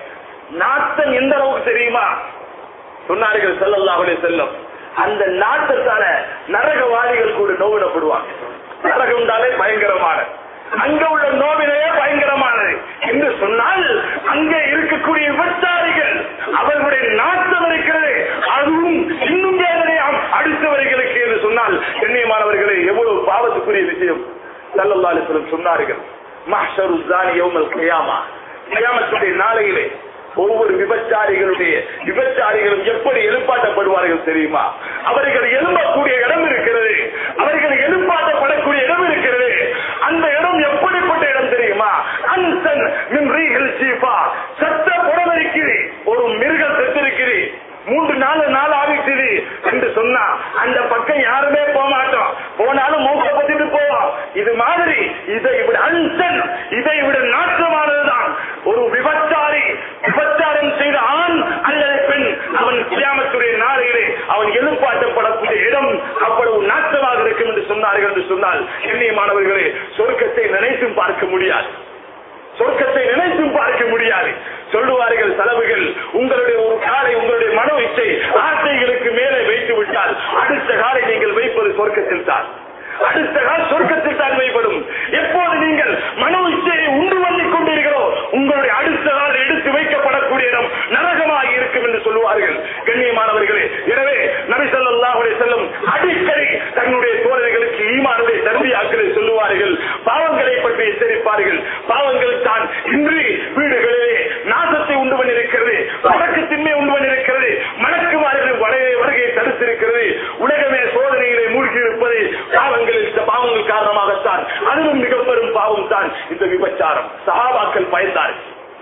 நாட்டம் எந்த அளவுக்கு தெரியுமா சொன்னார்கள் செல்லல்லாவுடைய செல்லும் அந்த நாட்டத்தால நரகவாதிகள் கூட நோவிடப்படுவாங்க நரகம்தாலே பயங்கரமான அங்க உள்ள நோவினையே பயங்கரமானது என்று சொன்னால் அங்கே இருக்கக்கூடிய விபச்சாரிகள் அவர்களுடைய நாட்டம் இருக்கிறது அதுவும் இன்னும் வேதனையாம் அடுத்தவர்களுக்கு என்று சொன்னால் கண்ணியமானவர்களே எவ்வளவு பாவத்துக்குரிய விஷயம் சல்லல்லா அலிஸ்லம் சொன்னார்கள் மஹ்ஷரு ஜானி யௌமல் கியாமா கியாமத்துடைய நாளையிலே ஒவ்வொரு விபச்சாரிகளுடைய விபச்சாரிகளும் எப்படி எழுப்பாட்டப்படுவார்கள் தெரியுமா அவர்கள் எழும்பக்கூடிய இடம் இருக்கிறது அவர்கள் எழுப்பாட்டப்படக்கூடிய இடம் இருக்கிறது அந்த இடம் எப்படிப்பட்ட இடம் தெரியுமா அன்சன் மின் ரீகல் சீஃபா சத்த புடவரிக்குது ஒரு மிருகம் செத்திருக்குது மூன்று நாலு நாள் ஆகிட்டுது என்று சொன்னா அந்த பக்கம் யாருமே போக மாட்டோம் போனாலும் மூக்க பத்திட்டு போவோம் இது மாதிரி இதை விட அன்சன் இதை விட நாற்றமானதுதான் ஒரு விபச்சாரி விபச்சாரம் செய்த ஆண் அல்லது பெண் அவன் கியாமத்துடைய நாளையிலே அவன் எழுப்பாட்டப்படக்கூடிய இடம் அவ்வளவு நாற்றமாக இருக்கும் என்று சொன்னார்கள் என்று சொன்னால் எண்ணியமானவர்களே சொர்க்கத்தை நினைத்தும் பார்க்க முடியாது சொர்க்கத்தை நினைத்தும் பார்க்க முடியாது சொல்லுவார்கள் செலவுகள் உங்களுடைய ஒரு காலை உங்களுடைய மனோ இச்சை ஆசைகளுக்கு மேலே வைத்து விட்டால் அடுத்த காலை நீங்கள் வைப்பது சொர்க்கத்தில் தான் அடுத்த கால் சொர்க்கத்தில் தான் வைப்படும் எப்போது நீங்கள் மனோ இச்சையை உண்டு பண்ணிக் கொண்டீர்களோ உங்களுடைய அடுத்த கால் எடுத்து வைக்கப்படக்கூடிய இடம் நரகமாக இருக்கும் என்று சொல்லுவார்கள் கண்ணியமானவர்களே எனவே நபிசல்லாஹுடைய செல்லும் அடிக்கடி தன்னுடைய தோழர்களுக்கு ஈமானுடைய தர்பியாக்களை சொல்லுவார்கள் பாவங்களை பற்றி எச்சரிப்பார்கள் பாவங்கள் தான் இன்றி வீடுகளிலே நாசத்தை உண்டு பண்ணிருக்கிறது வழக்கத்தின்மை உண்டு பண்ணிருக்கிறது மணக்குமார்கள் வருகையை தடுத்திருக்கிறது உலகமே சோதனையிலே மூழ்கி இருப்பது பாவங்கள் இந்த பாவங்கள் காரணமாகத்தான் அதுவும் மிக பெரும் பாவம் தான் இந்த விபச்சாரம் சகாபாக்கள் பயந்தார்கள்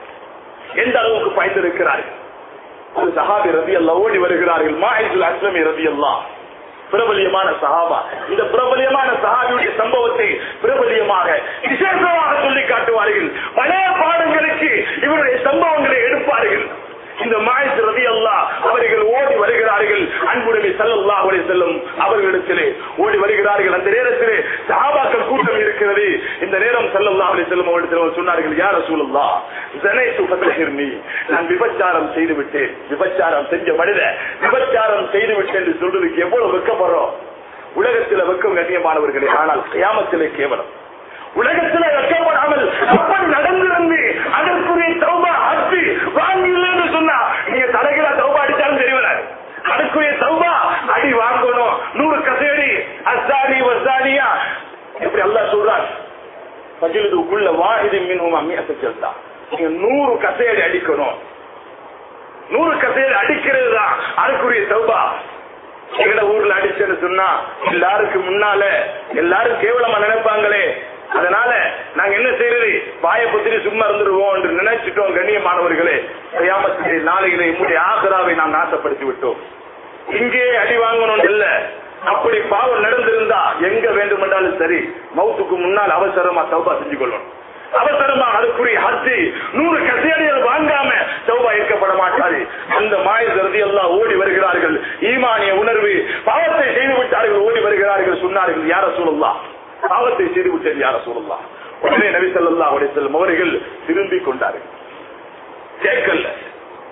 எந்த அளவுக்கு பயந்திருக்கிறார்கள் ஒரு சஹாபி ரதி அல்லா ஓடி வருகிறார்கள் மாஹிதுல் அஸ்லமி ரதி அல்லா பிரபலியமான சஹாபா இந்த பிரபலியமான சஹாபியுடைய சம்பவத்தை பிரபலியமாக விசேஷமாக சொல்லி காட்டுவார்கள் பழைய பாடங்களுக்கு இவருடைய சம்பவங்களை எடுப்பார்கள் இந்த மாயத்து ரதி அல்லா அவர்கள் ஓடி வருகிறார்கள் அன்புடனே சல்லல்லா அவரை செல்லும் அவர்களிடத்திலே ஓடி வருகிறார்கள் அந்த நேரத்திலே சஹாபாக்கள் கூட்டம் இருக்கிறது இந்த நேரம் சல்லல்லா அவரை செல்லும் அவரிடத்தில் சொன்னார்கள் யார சூழல்லா ஜனை சுகதகிர்னி நான் விபச்சாரம் செய்து விட்டேன் விபச்சாரம் செஞ்ச மனித விபச்சாரம் செய்து விட்டேன் என்று சொல்றதுக்கு எவ்வளவு வெக்கப்படுறோம் உலகத்தில் வெக்கம் கண்ணியமானவர்களே ஆனால் கியாமத்திலே கேவலம் உலகத்தில் வெக்கப்படாமல் அப்படி நடந்திருந்து அதற்குரிய தௌபா அச்சு வாங்கி இல்லைன்னு சொன்னா நீங்க தலைகளா தௌபா அடிச்சாலும் தெரியல அதுக்குரிய தௌபா அடி வாங்கணும் நூறு கசேடி அசானி வசானியா இப்படி அல்லா சொல்றார் பஜிலுக்குள்ள வாஹிதி மின்ஹும் அம்மி அசைச்சல்தா நீங்க நூறு கசேடி அடிக்கணும் நூறு கசேடி அடிக்கிறது தான் அதுக்குரிய தௌபா எங்கட ஊர்ல அடிச்சேன்னு சொன்னா எல்லாருக்கும் முன்னால எல்லாரும் கேவலமா நினைப்பாங்களே அதனால நாங்க என்ன செய்யறது பாய பத்திரி சும்மா இருந்துருவோம் என்று நினைச்சிட்டோம் கண்ணியமானவர்களே செய்யாமத்திலே நாளையிலே நம்முடைய ஆசராவை நாம் நாசப்படுத்தி விட்டோம் இங்கே அடி வாங்கணும் இல்ல அப்படி பாவம் நடந்திருந்தா எங்க வேண்டுமென்றாலும் சரி மவுத்துக்கு முன்னால் அவசரமா சௌபா செஞ்சு கொள்ளணும் அவசரமா அதுக்குரிய ஹத்தி நூறு கசேடிகள் வாங்காம சௌபா ஏற்கப்பட மாட்டாது அந்த மாய கருதி எல்லாம் ஓடி வருகிறார்கள் ஈமானிய உணர்வு பாவத்தை செய்து விட்டார்கள் ஓடி வருகிறார்கள் சொன்னார்கள் யார சொல்லலாம் பாவத்தை செய்து விட்டேன் யார சொல்லலாம் உடனே நபி சொல்லா அவருடைய செல்லும் அவர்கள் திரும்பி கொண்டார்கள் கேட்கல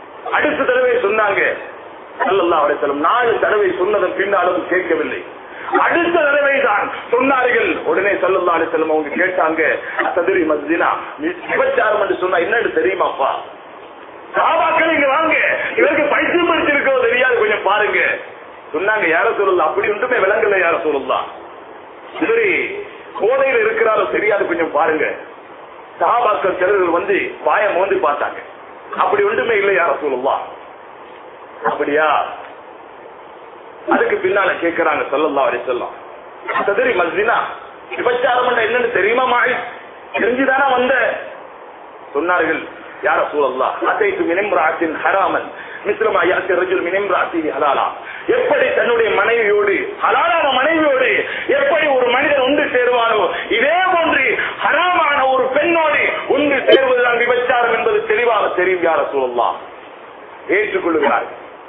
அடுத்த தடவை சொன்னாங்க சல்லல்லா அவருடைய செல்லும் நாலு தடவை சொன்னதன் பின்னாலும் கேட்கவில்லை அடுத்த தடவை தான் சொன்னார்கள் உடனே சல்லல்லா அலிசல்லம் அவங்க கேட்டாங்க சதுரி மஸ்தினா விபச்சாரம் என்று சொன்னா என்னன்னு தெரியுமாப்பா சாபாக்கள் இங்க வாங்க இவருக்கு பைத்தியம் பிடிச்சிருக்கோ தெரியாது கொஞ்சம் பாருங்க சொன்னாங்க யார சொல்லலாம் அப்படி ஒன்றுமே விளங்கல யார சொல்லலாம் இவரு போதையில் இருக்கிறாரோ தெரியாது கொஞ்சம் பாருங்க சஹாபாக்கள் சிலர்கள் வந்து வாய மோந்து பார்த்தாங்க அப்படி ஒன்றுமே இல்லை யார சொல்லலாம் அப்படியா அதுக்கு பின்னால கேட்கிறாங்க சொல்லலாம் அவரை சொல்லலாம் சதுரி மஸ்தினா விபச்சாரம் என்னன்னு தெரியுமா மாய் தெரிஞ்சுதானா வந்த சொன்னார்கள் யார சூழல்லா அத்தைத்து மினிம்ராத்தின் ஹராமன் மிஸ்ரமா யாத்தி ரஜுல் மினிம்ராத்தி ஹலாலா எப்படி தன்னுடைய மனைவியோடு ஹலாலான மனைவியோடு எப்படி ஒரு மனிதன் ஒன்று சேருவானோ இதே போன்று ஹராமான ஒரு பெண்ணோடு ஒன்று சேர்வதுதான் விபச்சாரம் என்பது தெளிவாக தெரியும் யார சூழல்லா ஏற்றுக்கொள்கிறார்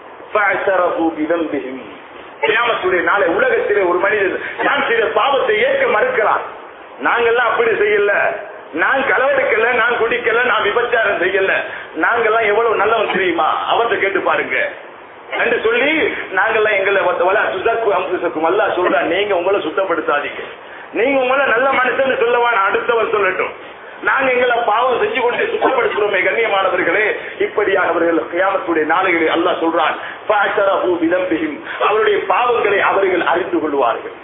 கியாமத்துடைய நாளை உலகத்திலே ஒரு மனிதன் நான் செய்த பாவத்தை ஏற்க மறுக்கிறான் நாங்கெல்லாம் அப்படி செய்யல நான் களவெடுக்கல நான் குடிக்கல நான் விபச்சாரம் செய்யல நாங்கெல்லாம் எவ்வளவு நல்லவன் தெரியுமா அவர்கிட்ட கேட்டு பாருங்க என்று சொல்லி நாங்கெல்லாம் எங்களை சுதக்கு அம்சக்கும் அல்ல சொல்றா நீங்க உங்களை சுத்தப்படுத்தாதீங்க நீங்க உங்களை நல்ல மனுஷன் சொல்லவா நான் அடுத்தவன் சொல்லட்டும் நாங்க எங்களை பாவம் செஞ்சு கொண்டு சுத்தப்படுத்துறோமே கண்ணியமானவர்களே இப்படியானவர்கள் கியாமத்துடைய நாளைகளை அல்லாஹ் சொல்றான் விளம்பியும் அவருடைய பாவங்களை அவர்கள் அறிந்து கொள்வார்கள்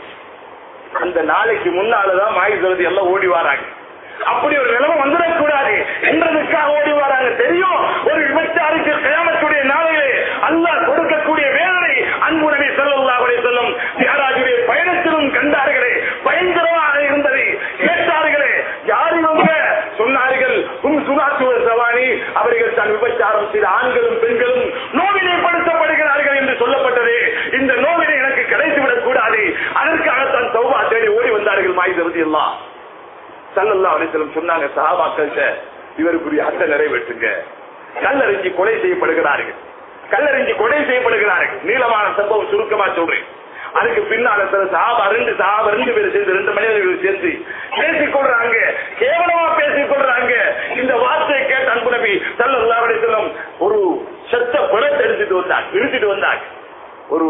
அந்த நாளைக்கு முன்னாலதான் மாய் சரதி எல்லாம் ஓடி வராங்க அப்படி ஒரு நிலைமை வந்துடக்கூடாது என்றதுக்காக ஓடி வராங்க தெரியும் ஒரு விபச்சாரிக்கு கயாமத்துடைய நாளையிலே அல்லாஹ் கொடுக்கக்கூடிய வேதனை அன்பு நபி ஸல்லல்லாஹு அலைஹி வஸல்லம் யாராஜுடைய பயணத்திலும் கண்டார்களே பயங்கரமாக இருந்தது கேட்டார்களே யார் இவங்க சொன்னார்கள் உம் சுனாத்துவ சவானி அவர்கள் தன் விபச்சாரம் செய்த ஆண்களும் பெண்களும் நோவினைப்படுத்தப்படுகிறார்கள் என்று சொல்லப்பட்டது இந்த நோவினை எனக்கு கிடைத்துவிடக் கூடாது அதற்காக தான் சௌபா தேடி ஓடி வந்தார்கள் மாயுதரதி எல்லாம் சல்லல்லா அலிசலம் சொன்னாங்க சஹாபாக்கள்கிட்ட இவருக்குரிய அத்தை நிறைவேற்றுங்க கல்லறிஞ்சி கொலை செய்யப்படுகிறார்கள் கல்லறிஞ்சி கொலை செய்யப்படுகிறார்கள் நீளமான சம்பவம் சுருக்கமா சொல்றேன் அதுக்கு பின்னால சில சாபா ரெண்டு சாபா ரெண்டு பேரும் சேர்ந்து ரெண்டு மனிதர்கள் சேர்ந்து பேசிக் கொள்றாங்க கேவலமா பேசிக் கொள்றாங்க இந்த வார்த்தையை கேட்ட அன்பு நபி சல்லல்லா அலிசலம் ஒரு செத்த பணத்தை எடுத்துட்டு வந்தாங்க இழுத்துட்டு வந்தாங்க ஒரு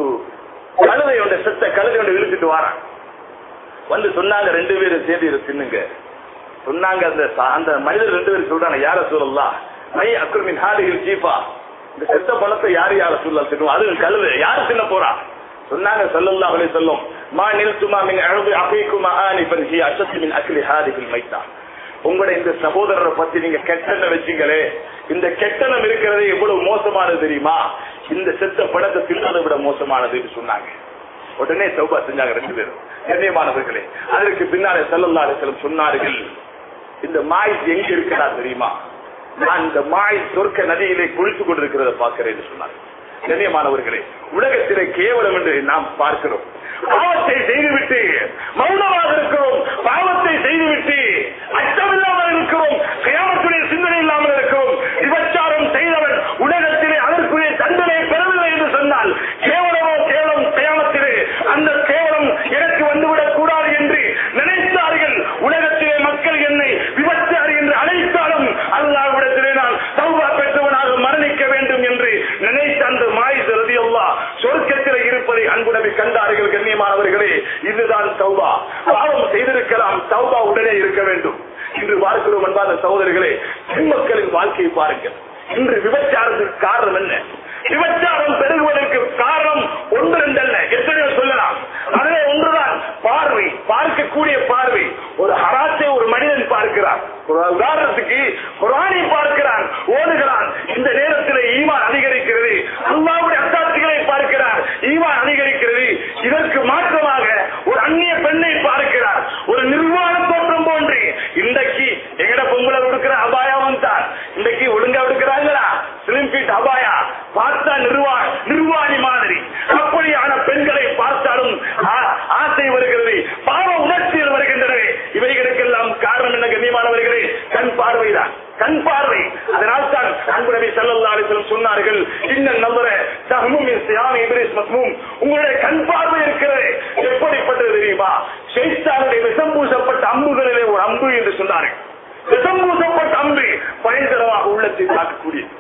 கழுதை ஒன்ற செத்த கழுதை ஒன்று இழுத்துட்டு வாராங்க வந்து சொன்னாங்க ரெண்டு பேரும் சேர்ந்து இதை தின்னுங்க சொன்னாங்க அந்த அந்த மனிதர் ரெண்டு பேரும் சொல்றாங்க யார சொல்லலாம் மை அக்குர்மின் ஹாரிகள் சீஃபா இந்த செத்த பணத்தை யார் யார சொல்லலாம் தின்னுவோம் அது கழுது யாரு தின்ன போறா சொன்னாங்க சல்லல்லா அலைஹி சொல்லும் மா நில்துமா மின் அழுது அபீக்குமா ஆனிபன் ஹி அஷத்து மின் அக்லி ஹாரிகள் மைத்தா உங்களுடைய இந்த சகோதரரை பத்தி நீங்க கெட்டெண்ணம் வச்சீங்களே இந்த கெட்டெண்ணம் இருக்கிறது எவ்வளவு மோசமானது தெரியுமா இந்த செத்த படத்தை தின்னதை விட மோசமானதுன்னு சொன்னாங்க உடனே சௌபா செஞ்சாங்க ரெண்டு பேரும் கண்ணியமானவர்களே அதற்கு பின்னாலே சல்லல்லா அலிஸ்லம் சொன்னார்கள் இந்த மாய் எங்க இருக்கிறார் தெரியுமா நான் இந்த மாய் சொர்க்க நதியிலே குளித்துக் கொண்டிருக்கிறத பார்க்கிறேன் சொன்னார் கண்ணியமானவர்களே உலகத்திலே கேவலம் என்று நாம் பார்க்கிறோம் பாவத்தை செய்துவிட்டு மௌனமாக இருக்கிறோம் பாவத்தை செய்துவிட்டு அச்சமில்லாமல் இருக்கிறோம் கயாமத்துடைய சிந்தனை இல்லாமல் இருக்கிறோம் விபச்சாரம் செய்தவன் உலகத்திலே அதற்குரிய தண்டனை பெறவில்லை என்று சொன்னால் கேவலமோ கேவலம் கயாமத்திலே அந்த கேவலம் எனக்கு வந்துவிடக் கூடாது என்று நினைத்தார்கள் உலகத்திலே மக்கள் என்னை விபச்சாரி என்று அழைத்தாலும் அல்லாவிடத்திலே நான் சௌபா பெற்றவனாக மரணிக்க வேண்டும் என்று நினைத்த அந்த மாய் ரதி அல்லா சொர்க்கத்தில் இருப்பதை அன்பு நபி கண்டார்கள் கண்ணியமானவர்களே இதுதான் சௌபா பாவம் செய்திருக்கலாம் சௌபா உடனே இருக்க வேண்டும் இன்று பார்க்கிறோம் அன்பான சகோதரர்களே பெண்மக்களின் வாழ்க்கையை பாருங்கள் இன்று விபச்சாரத்துக்கு காரணம் என்ன விபச்சாரம் பெருகுவதற்கு காரணம் ஒன்று ரெண்டல்ல எத்தனையோ சொல்லலாம் அதிலே ஒன்றுதான் பார்வை பார்க்கக்கூடிய பார்வை ஒரு ஹராத்தை ஒரு மனிதன் பார்க்கிறான் ஒரு உதாரணத்துக்கு குரானை பார்க்கிறான் ஓடுகிறான் இந்த நேரத்தில் ஈமான் அதிகரிக்கிறது அல்லாவுடைய அத்தாட்சிகளை பார்க்கிறார் ஈமான் அதிகரிக்கிறது இதற்கு மாற்றமாக ஒரு அந்நிய பெண்ணை பார்க்கிறார் ஒரு நிர்வாண தோற்றம் போன்று இன்றைக்கு எங்கட பொங்கலை கொடுக்கிற அபாயம் தான் இன்றைக்கு ஒழுங்கா எடுக்கிறாங்களா ஸ்லிம் ஃபீட் அபாயா பார்த்தா நிர்வா நிர்வாணி மாதிரி அப்படியான பெண்களை பார்த்தாலும் ஆ- ஆசை வருகிறது பாவ உணர்ச்சிகள் வருகின்றன இவைகளுக்கெல்லாம் காரணம் என்ன கண்ணியமானவர்களே கண் பார்வைதான் கண் பார்வை அதனால் தான் அன்பு நபி ஸல்லல்லாஹு அலைஹி வஸல்லம் சொன்னார்கள் இன்ன நம்பர தஹமும் சியாமி இப்ரீஸ் மஸ்மூம் உங்களுடைய கண் பார்வை இருக்கிறது எப்படிப்பட்டது தெரியுமா ஷைத்தானுடைய விஷம் பூசப்பட்ட அம்புகளிலே ஒரு அம்பு என்று சொன்னார்கள் விஷம் பூசப்பட்ட அம்பு பயங்கரமாக உள்ளத்தை தாக்கக்கூடியது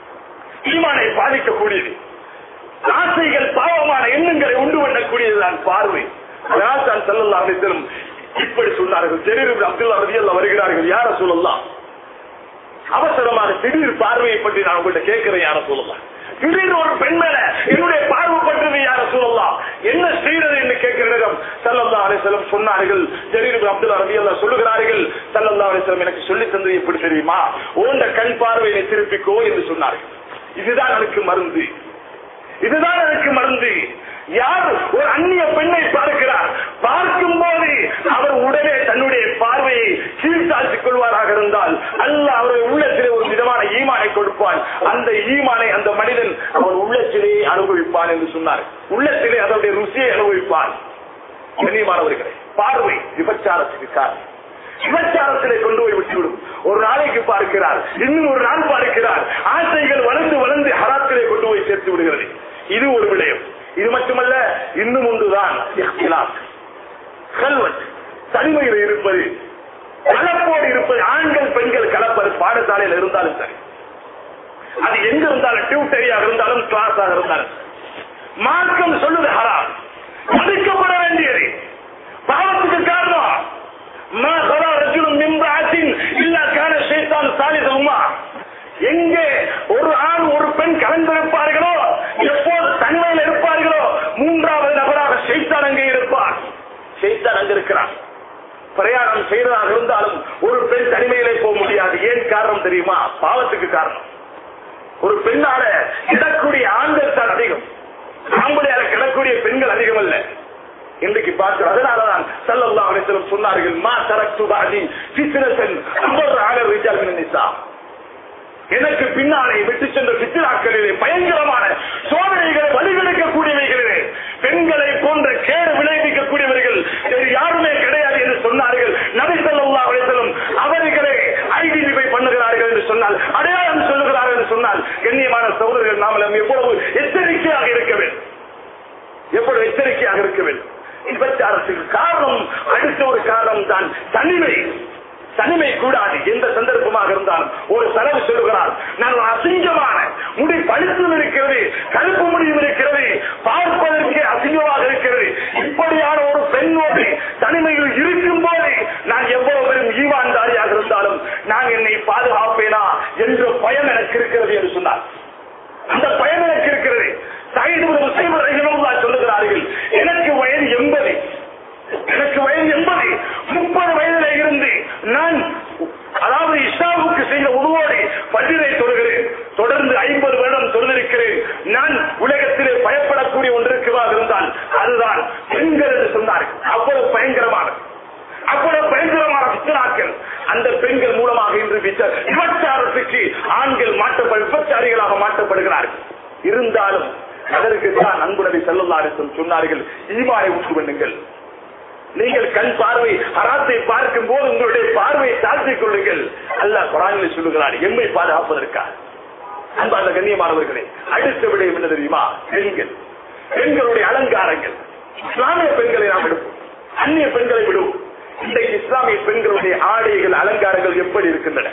ஈமானை பாதிக்கக்கூடியது ஆசைகள் பாவமான எண்ணங்களை உண்டு பண்ணக்கூடியதுதான் பார்வை அதனால் தான் செல்லல்லா அனைத்திலும் இப்படி சொன்னார்கள் ஜெரீர் அப்துல்லா ரதியல்லா வருகிறார்கள் யார சொல்லலாம் அவசரமாக திடீர் பார்வையை பற்றி நான் உங்கள்கிட்ட கேட்கிறேன் யார சொல்லலாம் திடீர் ஒரு பெண் மேல என்னுடைய பார்வை பற்றி யார சொல்லலாம் என்ன செய்யறது என்று கேட்கிற நேரம் சல்லல்லா அலிசலம் சொன்னார்கள் ஜரீர் அப்துல்லா ரதியல்லா சொல்லுகிறார்கள் சல்லல்லா அலிசலம் எனக்கு சொல்லி தந்தது எப்படி தெரியுமா ஓண்ட கண் பார்வையை திருப்பிக்கோ என்று சொன்னார்கள் இதுதான் எனக்கு மருந்து இதுதான் எனக்கு மருந்து யார் ஒரு அந்நிய பெண்ணை பார்க்கிறார் பார்க்கும் போது அவர் உடனே தன்னுடைய பார்வையை கீழ்த்தாழ்த்திக் கொள்வாராக இருந்தால் அல்ல அவருடைய உள்ளத்திலே ஒரு விதமான ஈமானை கொடுப்பான் அந்த ஈமானை அந்த மனிதன் அவன் உள்ளத்திலே அனுபவிப்பான் என்று சொன்னார் உள்ளத்திலே அதனுடைய ருசியை அனுபவிப்பான் கண்ணியமானவர்களே பார்வை விபச்சாரத்துக்கு காரணம் விபச்சாரத்திலே கொண்டு போய் விட்டுவிடும் ஒரு நாளைக்கு பார்க்கிறார் இன்னும் ஒரு நாள் பார்க்கிறார் ஆசைகள் வளர்ந்து வளர்ந்து ஹராத்திலே கொண்டு போய் சேர்த்து விடுகிறது இது ஒரு விடயம் இது மட்டுமல்ல இன்னும் ஒன்றுதான் கல்வத் தனிமையில் இருப்பது கலப்போடு இருப்பது ஆண்கள் பெண்கள் கலப்பது பாடசாலையில் இருந்தாலும் சரி அது எங்க இருந்தாலும் டியூட்டரியாக இருந்தாலும் கிளாஸாக இருந்தாலும் மார்க்கம் சொல்லுது ஹராம் தடுக்கப்பட வேண்டியது பாவத்துக்கு காரணம் மா கலா ரஜுலும் மிம்ராத்தின் இல்லா கான ஷைத்தான் சாலிதவுமா எங்கே ஒரு ஆண் ஒரு பெண் கலந்திருப்பார்களோ எப்போது தனிமையில் இருப்பார்களோ மூன்றாவது நபராக ஷைத்தான் அங்கே இருப்பார் ஷைத்தான் அங்க இருக்கிறான் பிரயாணம் செய்வதாக இருந்தாலும் ஒரு பெண் தனிமையிலே போக முடியாது ஏன் காரணம் தெரியுமா பாவத்துக்கு காரணம் ஒரு பெண்ணால கிடக்கூடிய ஆண்கள் தான் அதிகம் ஆம்பளையால கிடக்கூடிய பெண்கள் அதிகம் அல்ல இன்றைக்கு பார்க்கிறோம் அதனாலதான் சல்லல்லா அனைத்திலும் சொன்னார்கள் மா தரக்து பாதி சித்திரசன் அம்பர் ஆகர் ரிஜால் நிசா எனக்கு பின்னாலே விட்டு சென்ற சித்திராக்களிலே பயங்கரமான சோதனைகளை வழிகெடுக்கக்கூடியவைகளிலே பெண்களை போன்ற கேடு விளைவிக்கக்கூடியவர்கள் வேறு யாருமே கிடையாது என்று சொன்னார்கள் நபி சொல்லா அழைத்தலும் அவர்களே ஐடென்டிஃபை பண்ணுகிறார்கள் என்று சொன்னால் அடையாளம் சொல்லுகிறார்கள் என்று சொன்னால் கண்ணியமான சகோதரர்கள் நாம் எவ்வளவு எச்சரிக்கையாக இருக்க வேண்டும் எவ்வளவு எச்சரிக்கையாக இருக்க வேண்டும் விபச்சாரத்துக்கு காரணம் அடுத்த ஒரு காரணம் தான் தனிமை தனிமை கூடாது எந்த சந்தர்ப்பமாக இருந்தாலும் ஒரு செலவு சொல்லுகிறார் நான் ஒரு அசிங்கமான முடி பழுத்தும் இருக்கிறது கருப்பு முடியும் இருக்கிறது பார்ப்பதற்கு அசிங்கமாக இருக்கிறது இப்படியான ஒரு பெண்ணோடு தனிமையில் இருக்கும் போது நான் எவ்வளவு பெரும் ஈவான்தாரியாக இருந்தாலும் நான் என்னை பாதுகாப்பேனா என்ற பயம் எனக்கு இருக்கிறது என்று சொன்னார் அந்த பயம் எனக்கு இருக்கிறது சொல்லுகிறார்கள் எனக்கு வயது எண்பது எனக்கு வயது எண்பது முப்பது வயதில இருந்து நான் அதாவது இஸ்லாமுக்கு செய்த உருவோடு பள்ளியை தொடுகிறேன் தொடர்ந்து ஐம்பது வருடம் தொழுதிருக்கிறேன் நான் உலகத்திலே பயப்படக்கூடிய ஒன்றிற்குவாக இருந்தால் அதுதான் பெண்கள் என்று சொன்னார்கள் அவ்வளவு பயங்கரமான அவ்வளவு பயங்கரமான பித்தனாக்கள் அந்த பெண்கள் மூலமாக இன்று விபச்சாரத்துக்கு ஆண்கள் மாற்றப்பட விபச்சாரிகளாக மாற்றப்படுகிறார்கள் இருந்தாலும் அதற்கு தான் அன்புடவை செல்லல்லாரிசம் சொன்னார்கள் ஈமானை உற்று பண்ணுங்கள் நீங்கள் கண் பார்வை ஹராத்தை பார்க்கும் போது உங்களுடைய பார்வையை தாழ்த்திக் கொள்ளுங்கள் அல்லாஹ் குரானில் சொல்லுகிறார் எம்மை பாதுகாப்பதற்காக அன்பான கண்ணியமானவர்களே அடுத்த விடயம் என்ன தெரியுமா பெண்கள் பெண்களுடைய அலங்காரங்கள் இஸ்லாமிய பெண்களை நாம் எடுப்போம் அந்நிய பெண்களை விடுவோம் இன்றைக்கு இஸ்லாமிய பெண்களுடைய ஆடைகள் அலங்காரங்கள் எப்படி இருக்கின்றன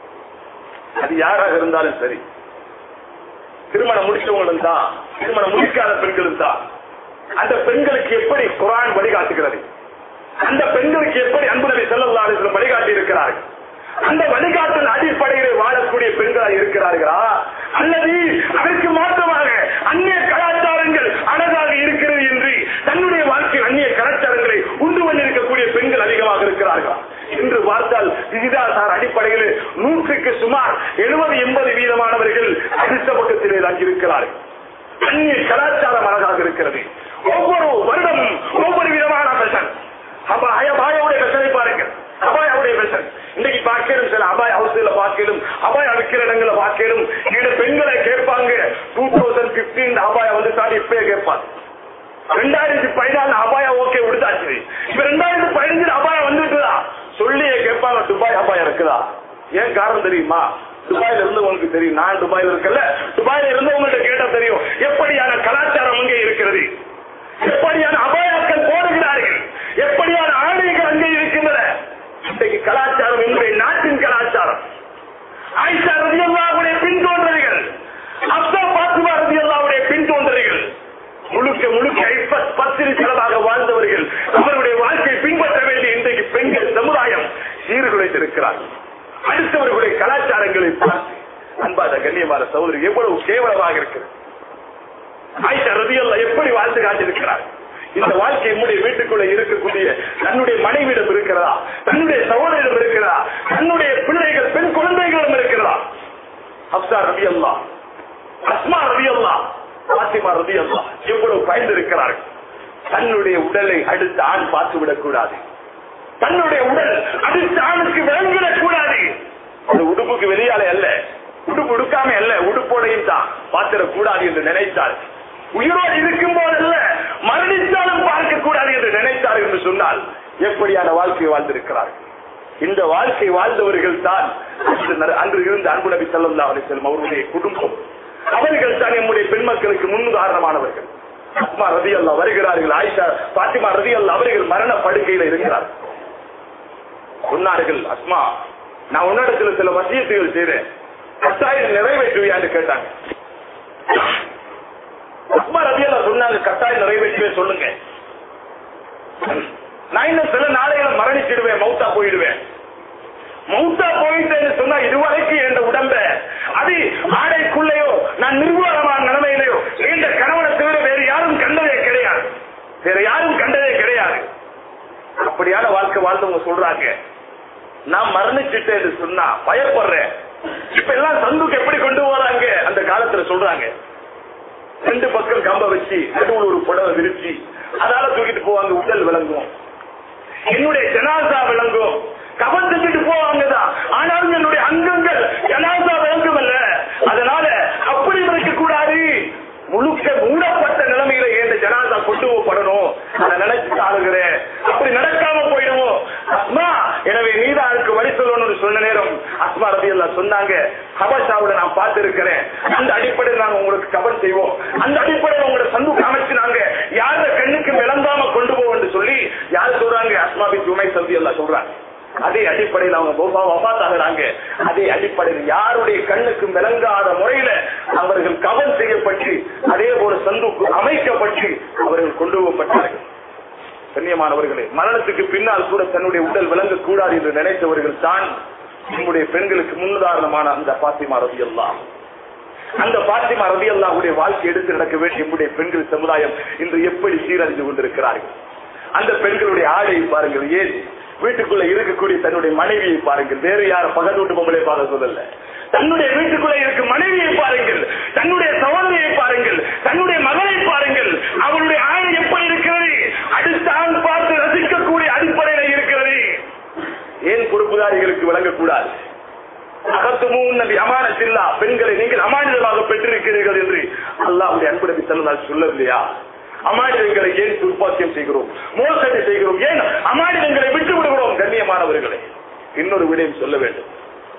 அது யாராக இருந்தாலும் சரி திருமணம் முடிச்சவங்களும் தான் திருமணம் முடிக்காத பெண்களும் தான் அந்த பெண்களுக்கு எப்படி குரான் வழிகாட்டுகிறது அந்த பெண்களுக்கு எப்படி அன்பு நபி செல்லல்லாத வழிகாட்டி இருக்கிறார்கள் அந்த வழிகாட்டல் அடிப்படையில் வாழக்கூடிய பெண்களாக இருக்கிறார்களா அல்லது அதற்கு மாற்றமாக அந்நிய கலாச்சாரங்கள் அழகாக இருக்கிறது என்று தன்னுடைய வாழ்க்கையில் அந்நிய கலாச்சாரங்களை உண்டு கொண்டிருக்கக்கூடிய பெண்கள் அதிகமாக இருக்கிறார்களா என்று பார்த்தால் விகிதாசார அடிப்படையில் நூற்றுக்கு சுமார் எழுபது எண்பது வீதமானவர்கள் அடுத்த பக்கத்திலே தான் இருக்கிறார்கள் அந்நிய கலாச்சாரம் அழகாக இருக்கிறது ஒவ்வொரு வருடமும் ஒவ்வொரு விதமான பெசன் அபாயாவுடைய பெசனை பாருங்கள் அபாயாவுடைய பெசன் இன்னைக்கு பார்க்கணும் சில அபாய ஹவுஸ்ல பார்க்கணும் அபாயா விற்கிற இடங்களை பார்க்கணும் இந்த பெண்களை கேட்பாங்க டூ தௌசண்ட் பிப்டீன் அபாயா வந்து தாண்டி இப்பயே கேட்பாங்க ரெண்டாயிரத்தி பதினாலு அபாயா ஓகே விடுதாச்சு இப்ப ரெண்டாயிரத்தி பதினஞ்சு அபாயா வந்துட்டுதா சொல்லியே கேட்பாங்க துபாய் அபாயம் இருக்குதா ஏன் காரணம் தெரியுமா துபாயில இருந்து உங்களுக்கு தெரியும் நான் துபாயில இருக்கல துபாயில இருந்து உங்கள்கிட்ட கேட்டா தெரியும் எப்படியான கலாச்சாரம் அங்கே இருக்கிறது எப்படியான அபாயாக்கள் போடுகிறார்கள் எப்படியான ஆணைகள் அங்கே இருக்கின்றன இன்றைக்கு கலாச்சாரம் இன்றைய நாட்டின் கலாச்சாரம் ஆயிஷா ரதி அல்லாவுடைய பின்தோன்றர்கள் அப்தா பாத்துமா ரதி அல்லாவுடைய பின்தோன்றர்கள் முழுக்க முழுக்க பத்திரி செலவாக வாழ்ந்தவர்கள் கொண்டிருக்கிறார்கள் அடுத்தவர்களுடைய கலாச்சாரங்களை பார்த்து அன்பாத கண்ணியமான சகோதரி எவ்வளவு கேவலமாக இருக்கிறது ஆயிஷா ரதியல்ல எப்படி வாழ்ந்து காட்டியிருக்கிறார் இந்த வாழ்க்கை நம்முடைய வீட்டுக்குள்ள இருக்கக்கூடிய தன்னுடைய மனைவியிடம் இருக்கிறதா தன்னுடைய சகோதரிடம் இருக்கிறதா தன்னுடைய பிள்ளைகள் பெண் குழந்தைகளிடம் இருக்கிறதா ஹப்சா ரவி அல்லா அஸ்மா ரவி அல்லா பாத்திமா ரவி அல்லா எவ்வளவு பயந்து இருக்கிறார்கள் தன்னுடைய உடலை அடுத்த ஆண் பார்த்து விடக்கூடாது தன்னுடைய உடல் அடுத்த ஆணுக்கு விளங்கிடக் கூடாது அது உடுப்புக்கு வெளியாலே அல்ல உடுப்பு உடுக்காம அல்ல உடுப்போடையும் தான் பார்த்திடக் கூடாது என்று நினைத்தார் உயிரோடு இருக்கும் போதல்ல மரணித்தாலும் பார்க்க கூடாது என்று நினைத்தார் என்று சொன்னால் எப்படியான வாழ்க்கையை வாழ்ந்திருக்கிறார்கள் இந்த வாழ்க்கை வாழ்ந்தவர்கள் தான் அன்று ந- அன்று இருந்த அன்பு நபி ஸல்லல்லாஹு அலைஹி வஸல்லம் அவருடைய குடும்பம் அவர்கள் தான் நம்முடைய பெண் மக்களுக்கு முன்னுதாரணமானவர்கள் அஸ்மா ரதி அல்லா வருகிறார்கள் ஆயிஷா பாத்திமா ரதி அல்லா அவர்கள் மரண படுக்கையில இருக்கிறார் சொன்னார்கள் அஸ்மா நான் உன்னிடத்துல சில வசியத்துகள் செய்தேன் கட்டாயம் நிறைவேற்றுவியான்னு கேட்டாங்க அஸ்மா ரதி அல்லா சொன்னாங்க கட்டாயம் நிறைவேற்றுவே சொல்லுங்க நான் இன்னும் சில நாளையில மரணிச்சிடுவேன் மௌத்தா போயிடுவேன் மௌத்தா போயிட்டேன்னு சொன்னா இதுவரைக்கும் என் உடம்ப அது ஆடைக்குள்ளேயோ நான் நிர்வாகமான நிலைமையிலையோ இந்த கணவனை தவிர வேறு யாரும் கண்டதே கிடையாது வேற யாரும் கண்டதே கிடையாது அப்படியான வாழ்க்கை வாழ்ந்தவங்க சொல்றாங்க நான் மரணிச்சுட்டேன்னு சொன்னா பயப்படுறேன் இப்ப எல்லாம் சந்துக்கு எப்படி கொண்டு வராங்க அந்த காலத்துல சொல்றாங்க ரெண்டு பக்கம் கம்ப வச்சு நடுவுல ஒரு புடவை விரிச்சு அதால தூக்கிட்டு போவாங்க உடல் விளங்கும் என்னுடைய ஜனாசா விளங்கும் கவன் செஞ்சுட்டு போவாங்கதான் ஆனாலும் என்னுடைய அங்கங்கள் ஜனாசா விளங்கும் அல்ல அதனால அப்படி இருக்க கூடாது முழுக்க மூடப்பட்ட நிலைமையில ஏந்த ஜனாசா கொண்டு போகப்படணும் அதை நினைச்சு ஆளுகிறேன் அப்படி நடக்காம போயிடுவோம் அஸ்மா எனவே நீதான் அதுக்கு வழி சொல்லணும்னு சொன்ன நேரம் அஸ்மா ரபி சொன்னாங்க ஹபஷாவுல நான் பார்த்திருக்கிறேன் அந்த அடிப்படையில் நாங்க உங்களுக்கு கவன் செய்வோம் அந்த அடிப்படையில் உங்களோட சந்து அமைச்சு நாங்க யார கண்ணுக்கு விளங்காம கொண்டு போவோம்னு சொல்லி யார் சொல்றாங்க அஸ்மா பி ஜுமை சந்தி எல்லாம் சொல்றாங்க அதே அடிப்படையில் அவங்க போபா வபாத்தாகிறாங்க அதே அடிப்படையில் யாருடைய கண்ணுக்கு விளங்காத முறையில அவர்கள் கவன் செய்யப்பட்டு அதே போல சந்துக்கு அமைக்கப்பட்டு அவர்கள் கொண்டு போகப்பட்டார்கள் கண்ணியமானவர்களே மரணத்துக்கு பின்னால் கூட தன்னுடைய உடல் விளங்கக்கூடாது என்று நினைத்தவர்கள் தான் நம்முடைய பெண்களுக்கு முன்னுதாரணமான அந்த பாத்திமா ரவி எல்லாம் அந்த பாத்திமா ரவி அல்லாவுடைய வாழ்க்கை எடுத்து நடக்க வேண்டிய நம்முடைய பெண்கள் சமுதாயம் இன்று எப்படி சீரழிந்து கொண்டிருக்கிறார்கள் அந்த பெண்களுடைய ஆடையை பாருங்கள் ஏன் வீட்டுக்குள்ள இருக்கக்கூடிய தன்னுடைய மனைவியை பாருங்கள் வேறு யார பகல் வீட்டு பொம்பளை பார்க்க சொல்லல தன்னுடைய வீட்டுக்குள்ள இருக்கும் மனைவியை பாருங்கள் தன்னுடைய சகோதரியை பாருங்கள் தன்னுடைய மகளை பாருங்கள் அவளுடைய ஆடை எப்படி இருக்கிறது அடுத்த ஆண் பார்த்து ரசிக்கக்கூடிய அடிப்படையில இருக்கிறது ஏன் பொறுப்புதாரிகளுக்கு வழங்கக்கூடாது அகத்துமும் நபி அமானத்தில்லா பெண்களை நீங்கள் அமானிதமாக பெற்றிருக்கிறீர்கள் என்று அல்லாஹ்வுடைய அன்பு நபி செல்லதால் சொல்லவில்லையா அமானிதங்களை ஏன் துர்ப்பாக்கியம் செய்கிறோம் மோசடி செய்கிறோம் ஏன் அமானிதங்களை விட்டு விடுகிறோம் கண்ணியமானவர்களை இன்னொரு விடயம் சொல்ல வேண்டும்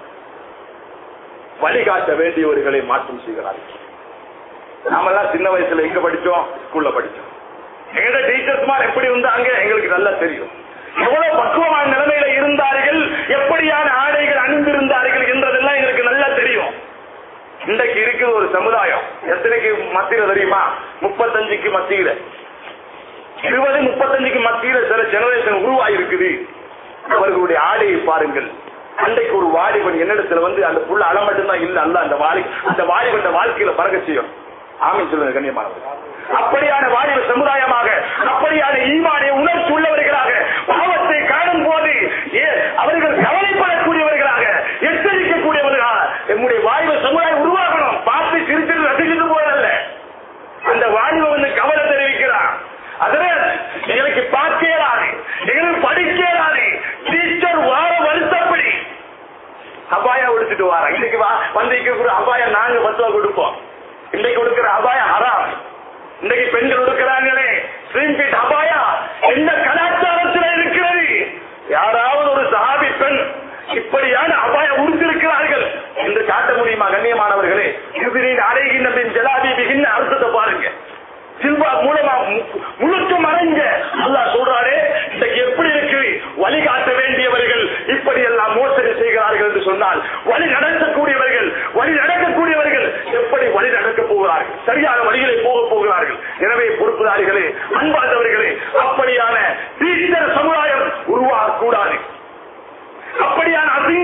வழிகாட்ட வேண்டியவர்களை மாற்றம் செய்கிறார்கள் நாமெல்லாம் சின்ன வயசுல எங்க படிச்சோம் ஸ்கூல்ல படிச்சோம் எங்க டீச்சர்ஸ் எப்படி இருந்தாங்க எங்களுக்கு நல்லா தெரியும் எவ்வளவு பக்குவமான நிலைமையில இருந்தார்கள் எப்படியான ஆடைகள் அணிந்திருந்தார்கள் என்றதெல்லாம் எங்களுக்கு நல்லா தெரியும் இன்றைக்கு இருக்குது ஒரு சமுதாயம் எத்தனைக்கு மத்தியில தெரியுமா முப்பத்தஞ்சுக்கு மத்தியில இருபது முப்பத்தஞ்சுக்கு மத்தியில சில ஜெனரேஷன் உருவாயிருக்குது அவர்களுடைய ஆடையை பாருங்கள் அன்றைக்கு ஒரு வாலிபன் என்னிடத்துல வந்து அந்த புள்ள அலை மட்டும்தான் இல்ல அல்ல அந்த வாலி அந்த வாலிபன் வாழ்க்கையில பறக்க செய்யும் ஆமின் சொல்லுங்க கண்ணியமானவர் அப்படியான வாலிப சமுதாயமாக அப்படியான ஈமானிய உணர்ச்சி உள்ளவர்களாக பாவத்தை காணும் போது ஏ- அவர்கள் கவலைப்படக்கூடியவர்களாக எச்சரிக்கக்கூடியவர்களாக நம்முடைய வாலிப சமுதாயம் உருவாகணும் பார்த்து சிரித்து ரசிச்சுட்டு போறதல்ல அந்த வாலிப வந்து கவலை தெரிவிக்கிறான் அதுல எங்களுக்கு பார்க்கலாது எங்களுக்கு படிக்கலாது டீச்சர் வார வருத்தப்படி அபாயா எடுத்துட்டு வாரேன் இன்னைக்கு வா வந்து இருக்கிற அபாயா நாங்க பத்து கொடுப்போம் இன்னைக்கு கொடுக்கிற அபாயா ஹராம் இன்னைக்கு பெண்கள் கொடுக்கிறாங்களே ஸ்ரீம் பீட் அபாயா எந்த கலாச்சாரத்தில் இருக்கிறது யாராவது ஒரு சஹாபி பெண் இப்படியான அபாய உறுத்திருக்கிறார்கள் என்று காட்ட முடியுமா கண்ணியமானவர்களே இதுனின் அடைகின்ற பின் ஜலாபி மிகின்ற அர்த்தத்தை பாருங்க சில்வா மூலமா மு- முழுக்க மறைஞ்ச அல்லாஹ் சொல்றாரே இன்னைக்கு எப்படி இருக்கு வழிகாட்ட வேண்டியவர்கள் இப்படி எல்லாம் மோசடி செய்கிறார்கள் என்று சொன்னால் வழி நடத்தக்கூடியவர்கள் வழி நடக்கக்கூடியவர்கள் எப்படி வழி நடக்க போகிறார்கள் சரியான வழிகளை போக போகிறார்கள் எனவே பொறுப்புதாரிகளே அன்பார்ந்தவர்களே அப்படியான டீச்சர் சமுதாயம் உருவாகக்கூடாது அப்படியான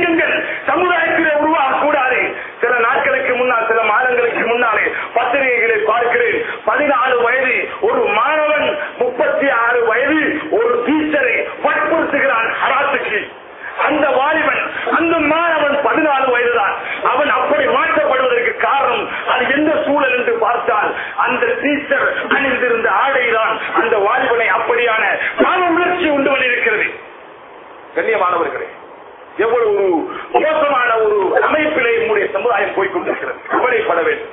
டீச்சர் அணிந்திருந்த ஆடைதான் அந்த வாலிபனை அப்படியான பாவ உணர்ச்சி உண்டு பண்ணியிருக்கிறது கண்ணியமானவர்களே எவ்வளவு ஒரு மோசமான ஒரு அமைப்பிலே நம்முடைய சமுதாயம் போய்கொண்டிருக்கிறது கவலைப்பட வேண்டும்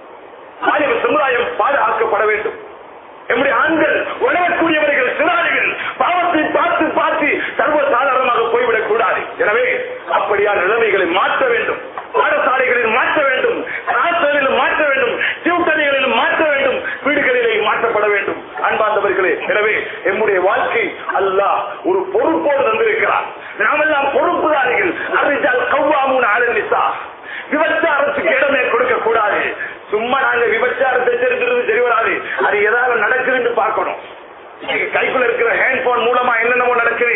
வாலிப சமுதாயம் பாதுகாக்கப்பட வேண்டும் நம்முடைய ஆண்கள் உணரக்கூடியவர்கள் சிறாரிகள் பாவத்தை பார்த்து பார்த்து சர்வசாதாரணமாக போய்விடக் கூடாது எனவே அப்படியான நிலைமைகளை மாற்ற வேண்டும் பாடசாலைகளில் மாற்ற வேண்டும் ராஷ்டிரங்களில் மாற்ற வேண்டும் டியூட்டரிகளில் மாற்ற வேண்டும் வீடுகளிலே மாற்றப்பட வேண்டும் அன்பார்ந்தவர்களே எனவே எம்முடைய வாழ்க்கை அல்லாஹ் ஒரு பொறுப்போடு தந்திருக்கிறார் நாமெல்லாம் பொறுப்புதாரிகள் அறிஞ்சால் கவ்வாமூன் ஆளுநிசா விபச்சாரத்துக்கு இடமே கொடுக்க கூடாது சும்மா நாங்க விபச்சாரத்தை தெரிஞ்சிருந்து சரி வராது அது ஏதாவது நடக்குதுன்னு பார்க்கணும் இன்னைக்கு கைக்குள்ள இருக்கிற ஹேண்ட் போன் மூலமா என்னென்னமோ நடக்குது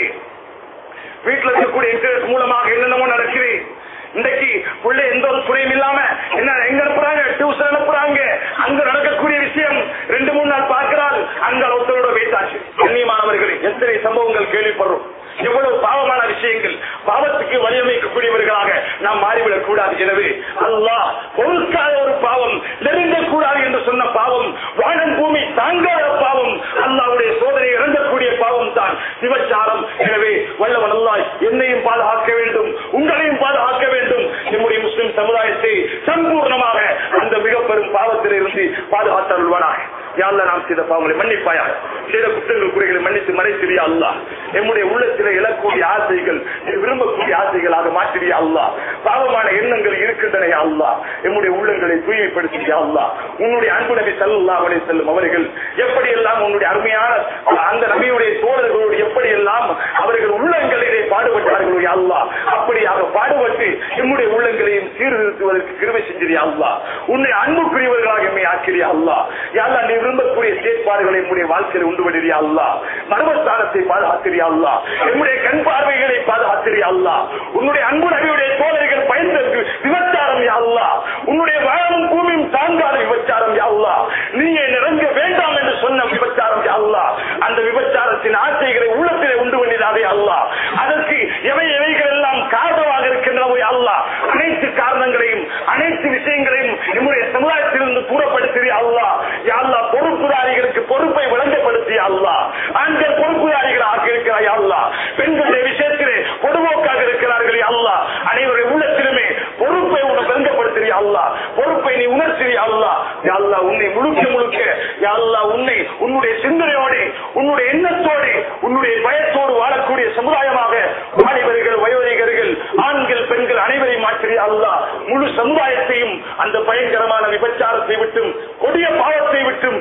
வீட்டுல இருக்கக்கூடிய இன்டர்நெட் மூலமாக என்னென்னமோ நடக்குது இன்றைக்கு உள்ள எந்த ஒரு துணையும் இல்லாம என்ன எங்க அனுப்புறாங்க டியூஷன் அனுப்புறாங்க அங்க நடக்கக்கூடிய விஷயம் ரெண்டு மூணு நாள் பார்க்கிறாள் அங்க ஒருத்தரோட பேசாச்சு கண்ணியமானவர்களே எத்தனை சம்பவங்கள் கேள்விப்படுறோம் எவ்வளவு பாவமான விஷயங்கள் பாவத்துக்கு வழியமைக்கக்கூடியவர்களாக நாம் மாறிவிடக் கூடாது எனவே அல்லாஹ் பொருட்காத ஒரு பாவம் நெருங்கக்கூடாது என்று சொன்ன பாவம் வானம் பூமி தாங்காத பாவம் அல்லாவுடைய சோதனை இறங்கக்கூடிய பாவம் தான் விபச்சாரம் எனவே வல்லவன் அல்லாஹ் என்னையும் பாதுகாக்க வேண்டும் உங்களையும் பாதுகாக்க வேண்டும் நம்முடைய முஸ்லிம் சமுதாயத்தை சம்பூர்ணமாக அந்த மிக பெரும் பாவத்திலிருந்து பாதுகாத்தருள்வானாக யாழ்ல நாம் செய்த பாவங்களை மன்னிப்பாயாக செய்த குற்றங்கள் குறைகளை மன்னித்து மறைத்திரியா அல்லா நம்முடைய உள்ளத்தில் எழக்கூடிய ஆசைகள் நீ விரும்பக்கூடிய ஆசைகளாக மாற்றியா அல்லா பாவமான எண்ணங்கள் இருக்கின்றன அல்லா நம்முடைய உள்ளங்களை தூய்மைப்படுத்தியா அல்லா உன்னுடைய அன்பு நபி சல்லா அவனை செல்லும் அவர்கள் எப்படியெல்லாம் உன்னுடைய அருமையான அந்த நபியுடைய தோழர்களோடு எப்படியெல்லாம் அவர்கள் உள்ளங்களிலே பாடுபட்டார்களோ யா அல்லா அப்படியாக பாடுபட்டு நம்முடைய உள்ளங்களையும் சீர்திருத்துவதற்கு கிருமை செஞ்சிரியா அல்லா உன்னை அன்புக்குரியவர்களாக எம்மை ஆக்கிரியா அல்லா யாழ்லா நீ விரும்பக்கூடிய செயற்பாடுகளை நம்முடைய வாழ்க்கையில் உண்டு பண்ணியா அல்லா மர்மஸ்தானத்தை பாதுகாத்திரியா அல்லா நம்முடைய கண் பார்வைகளை பாதுகாத்திரியா அல்லா உன்னுடைய அன்பு நபியுடைய தோழர்கள் பயன்படுத்தி விபச்சாரம் யா அல்லா உன்னுடைய வாழும் பூமியும் தாங்காத விபச்சாரம் யா அல்லா நீயே நிறங்க வேண்டாம் என்று சொன்ன விபச்சாரம் யா அல்லா அந்த விபச்சாரத்தின் ஆசைகளை உள்ளத்திலே உண்டு பண்ணிடாதே அல்லா அதற்கு எவை எவைகள் எல்லாம் காரணமாக இருக்கின்றனவோ யா அல்லா அனைத்து காரணங்களையும் அனைத்து விஷயங்களையும் நம்முடைய சமுதாயத்திலிருந்து தூரப்படுத்திய அல்லா யா அல்லா பொறுப்புதாரிகளுக்கு பொறுப்பை விளங்கப்படுத்திய அல்லா ஆண்கள் பொறுப்புதாரிகள் ஆக இருக்கிறாய் அல்லா பெண்களுடைய விஷயத்திலே பொதுவோக்காக இருக்கிறார்கள் யா அல்லா அனைவருடைய உள்ளத்திலுமே பொறுப்பை உனக்கு விளங்கப்படுத்திய அல்லா பொறுப்பை நீ உணர்த்திய அல்லா யா அல்லா உன்னை முழுக்க முழுக்க யா அல்லா உன்னை உன்னுடைய சிந்தனையோடு உன்னுடைய எண்ணத்தோடு உன்னுடைய பயத்தோடு வாழக்கூடிய சமுதாயமாக வாலிபர்கள் வயோதிகர்கள் ஆண்கள் பெண்கள் அனைவரையும் மாற்றிய அல்லா முழு சமுதாயத்தையும் அந்த பயங்கரமான விபச்சாரத்தை விட்டும் கொடிய பாவத்தை விட்டும்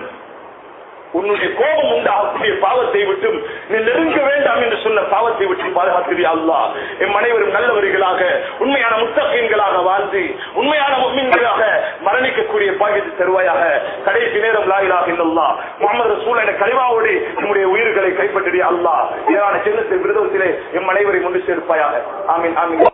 உன்னுடைய கோபம் உண்டாகக்கூடிய பாவத்தை விட்டும் நீ நெருங்க வேண்டாம் என்று சொன்ன பாவத்தை விட்டு பாதுகாக்கிறீ அல்லா எம் அனைவரும் நல்லவர்களாக உண்மையான முத்தகங்களாக வாழ்ந்து உண்மையான மும்மின்களாக மரணிக்கக்கூடிய பாகியத்தை தருவாயாக கடைசி நேரம் லாயிலாக இல்லல்லா முகமது சூழல கலிமாவோடு நம்முடைய உயிர்களை கைப்பற்றிய அல்லா ஏதான சின்னத்தில் விருதத்திலே எம் அனைவரை முன்னு சேர்ப்பாயாக ஆமீன் ஆமீன்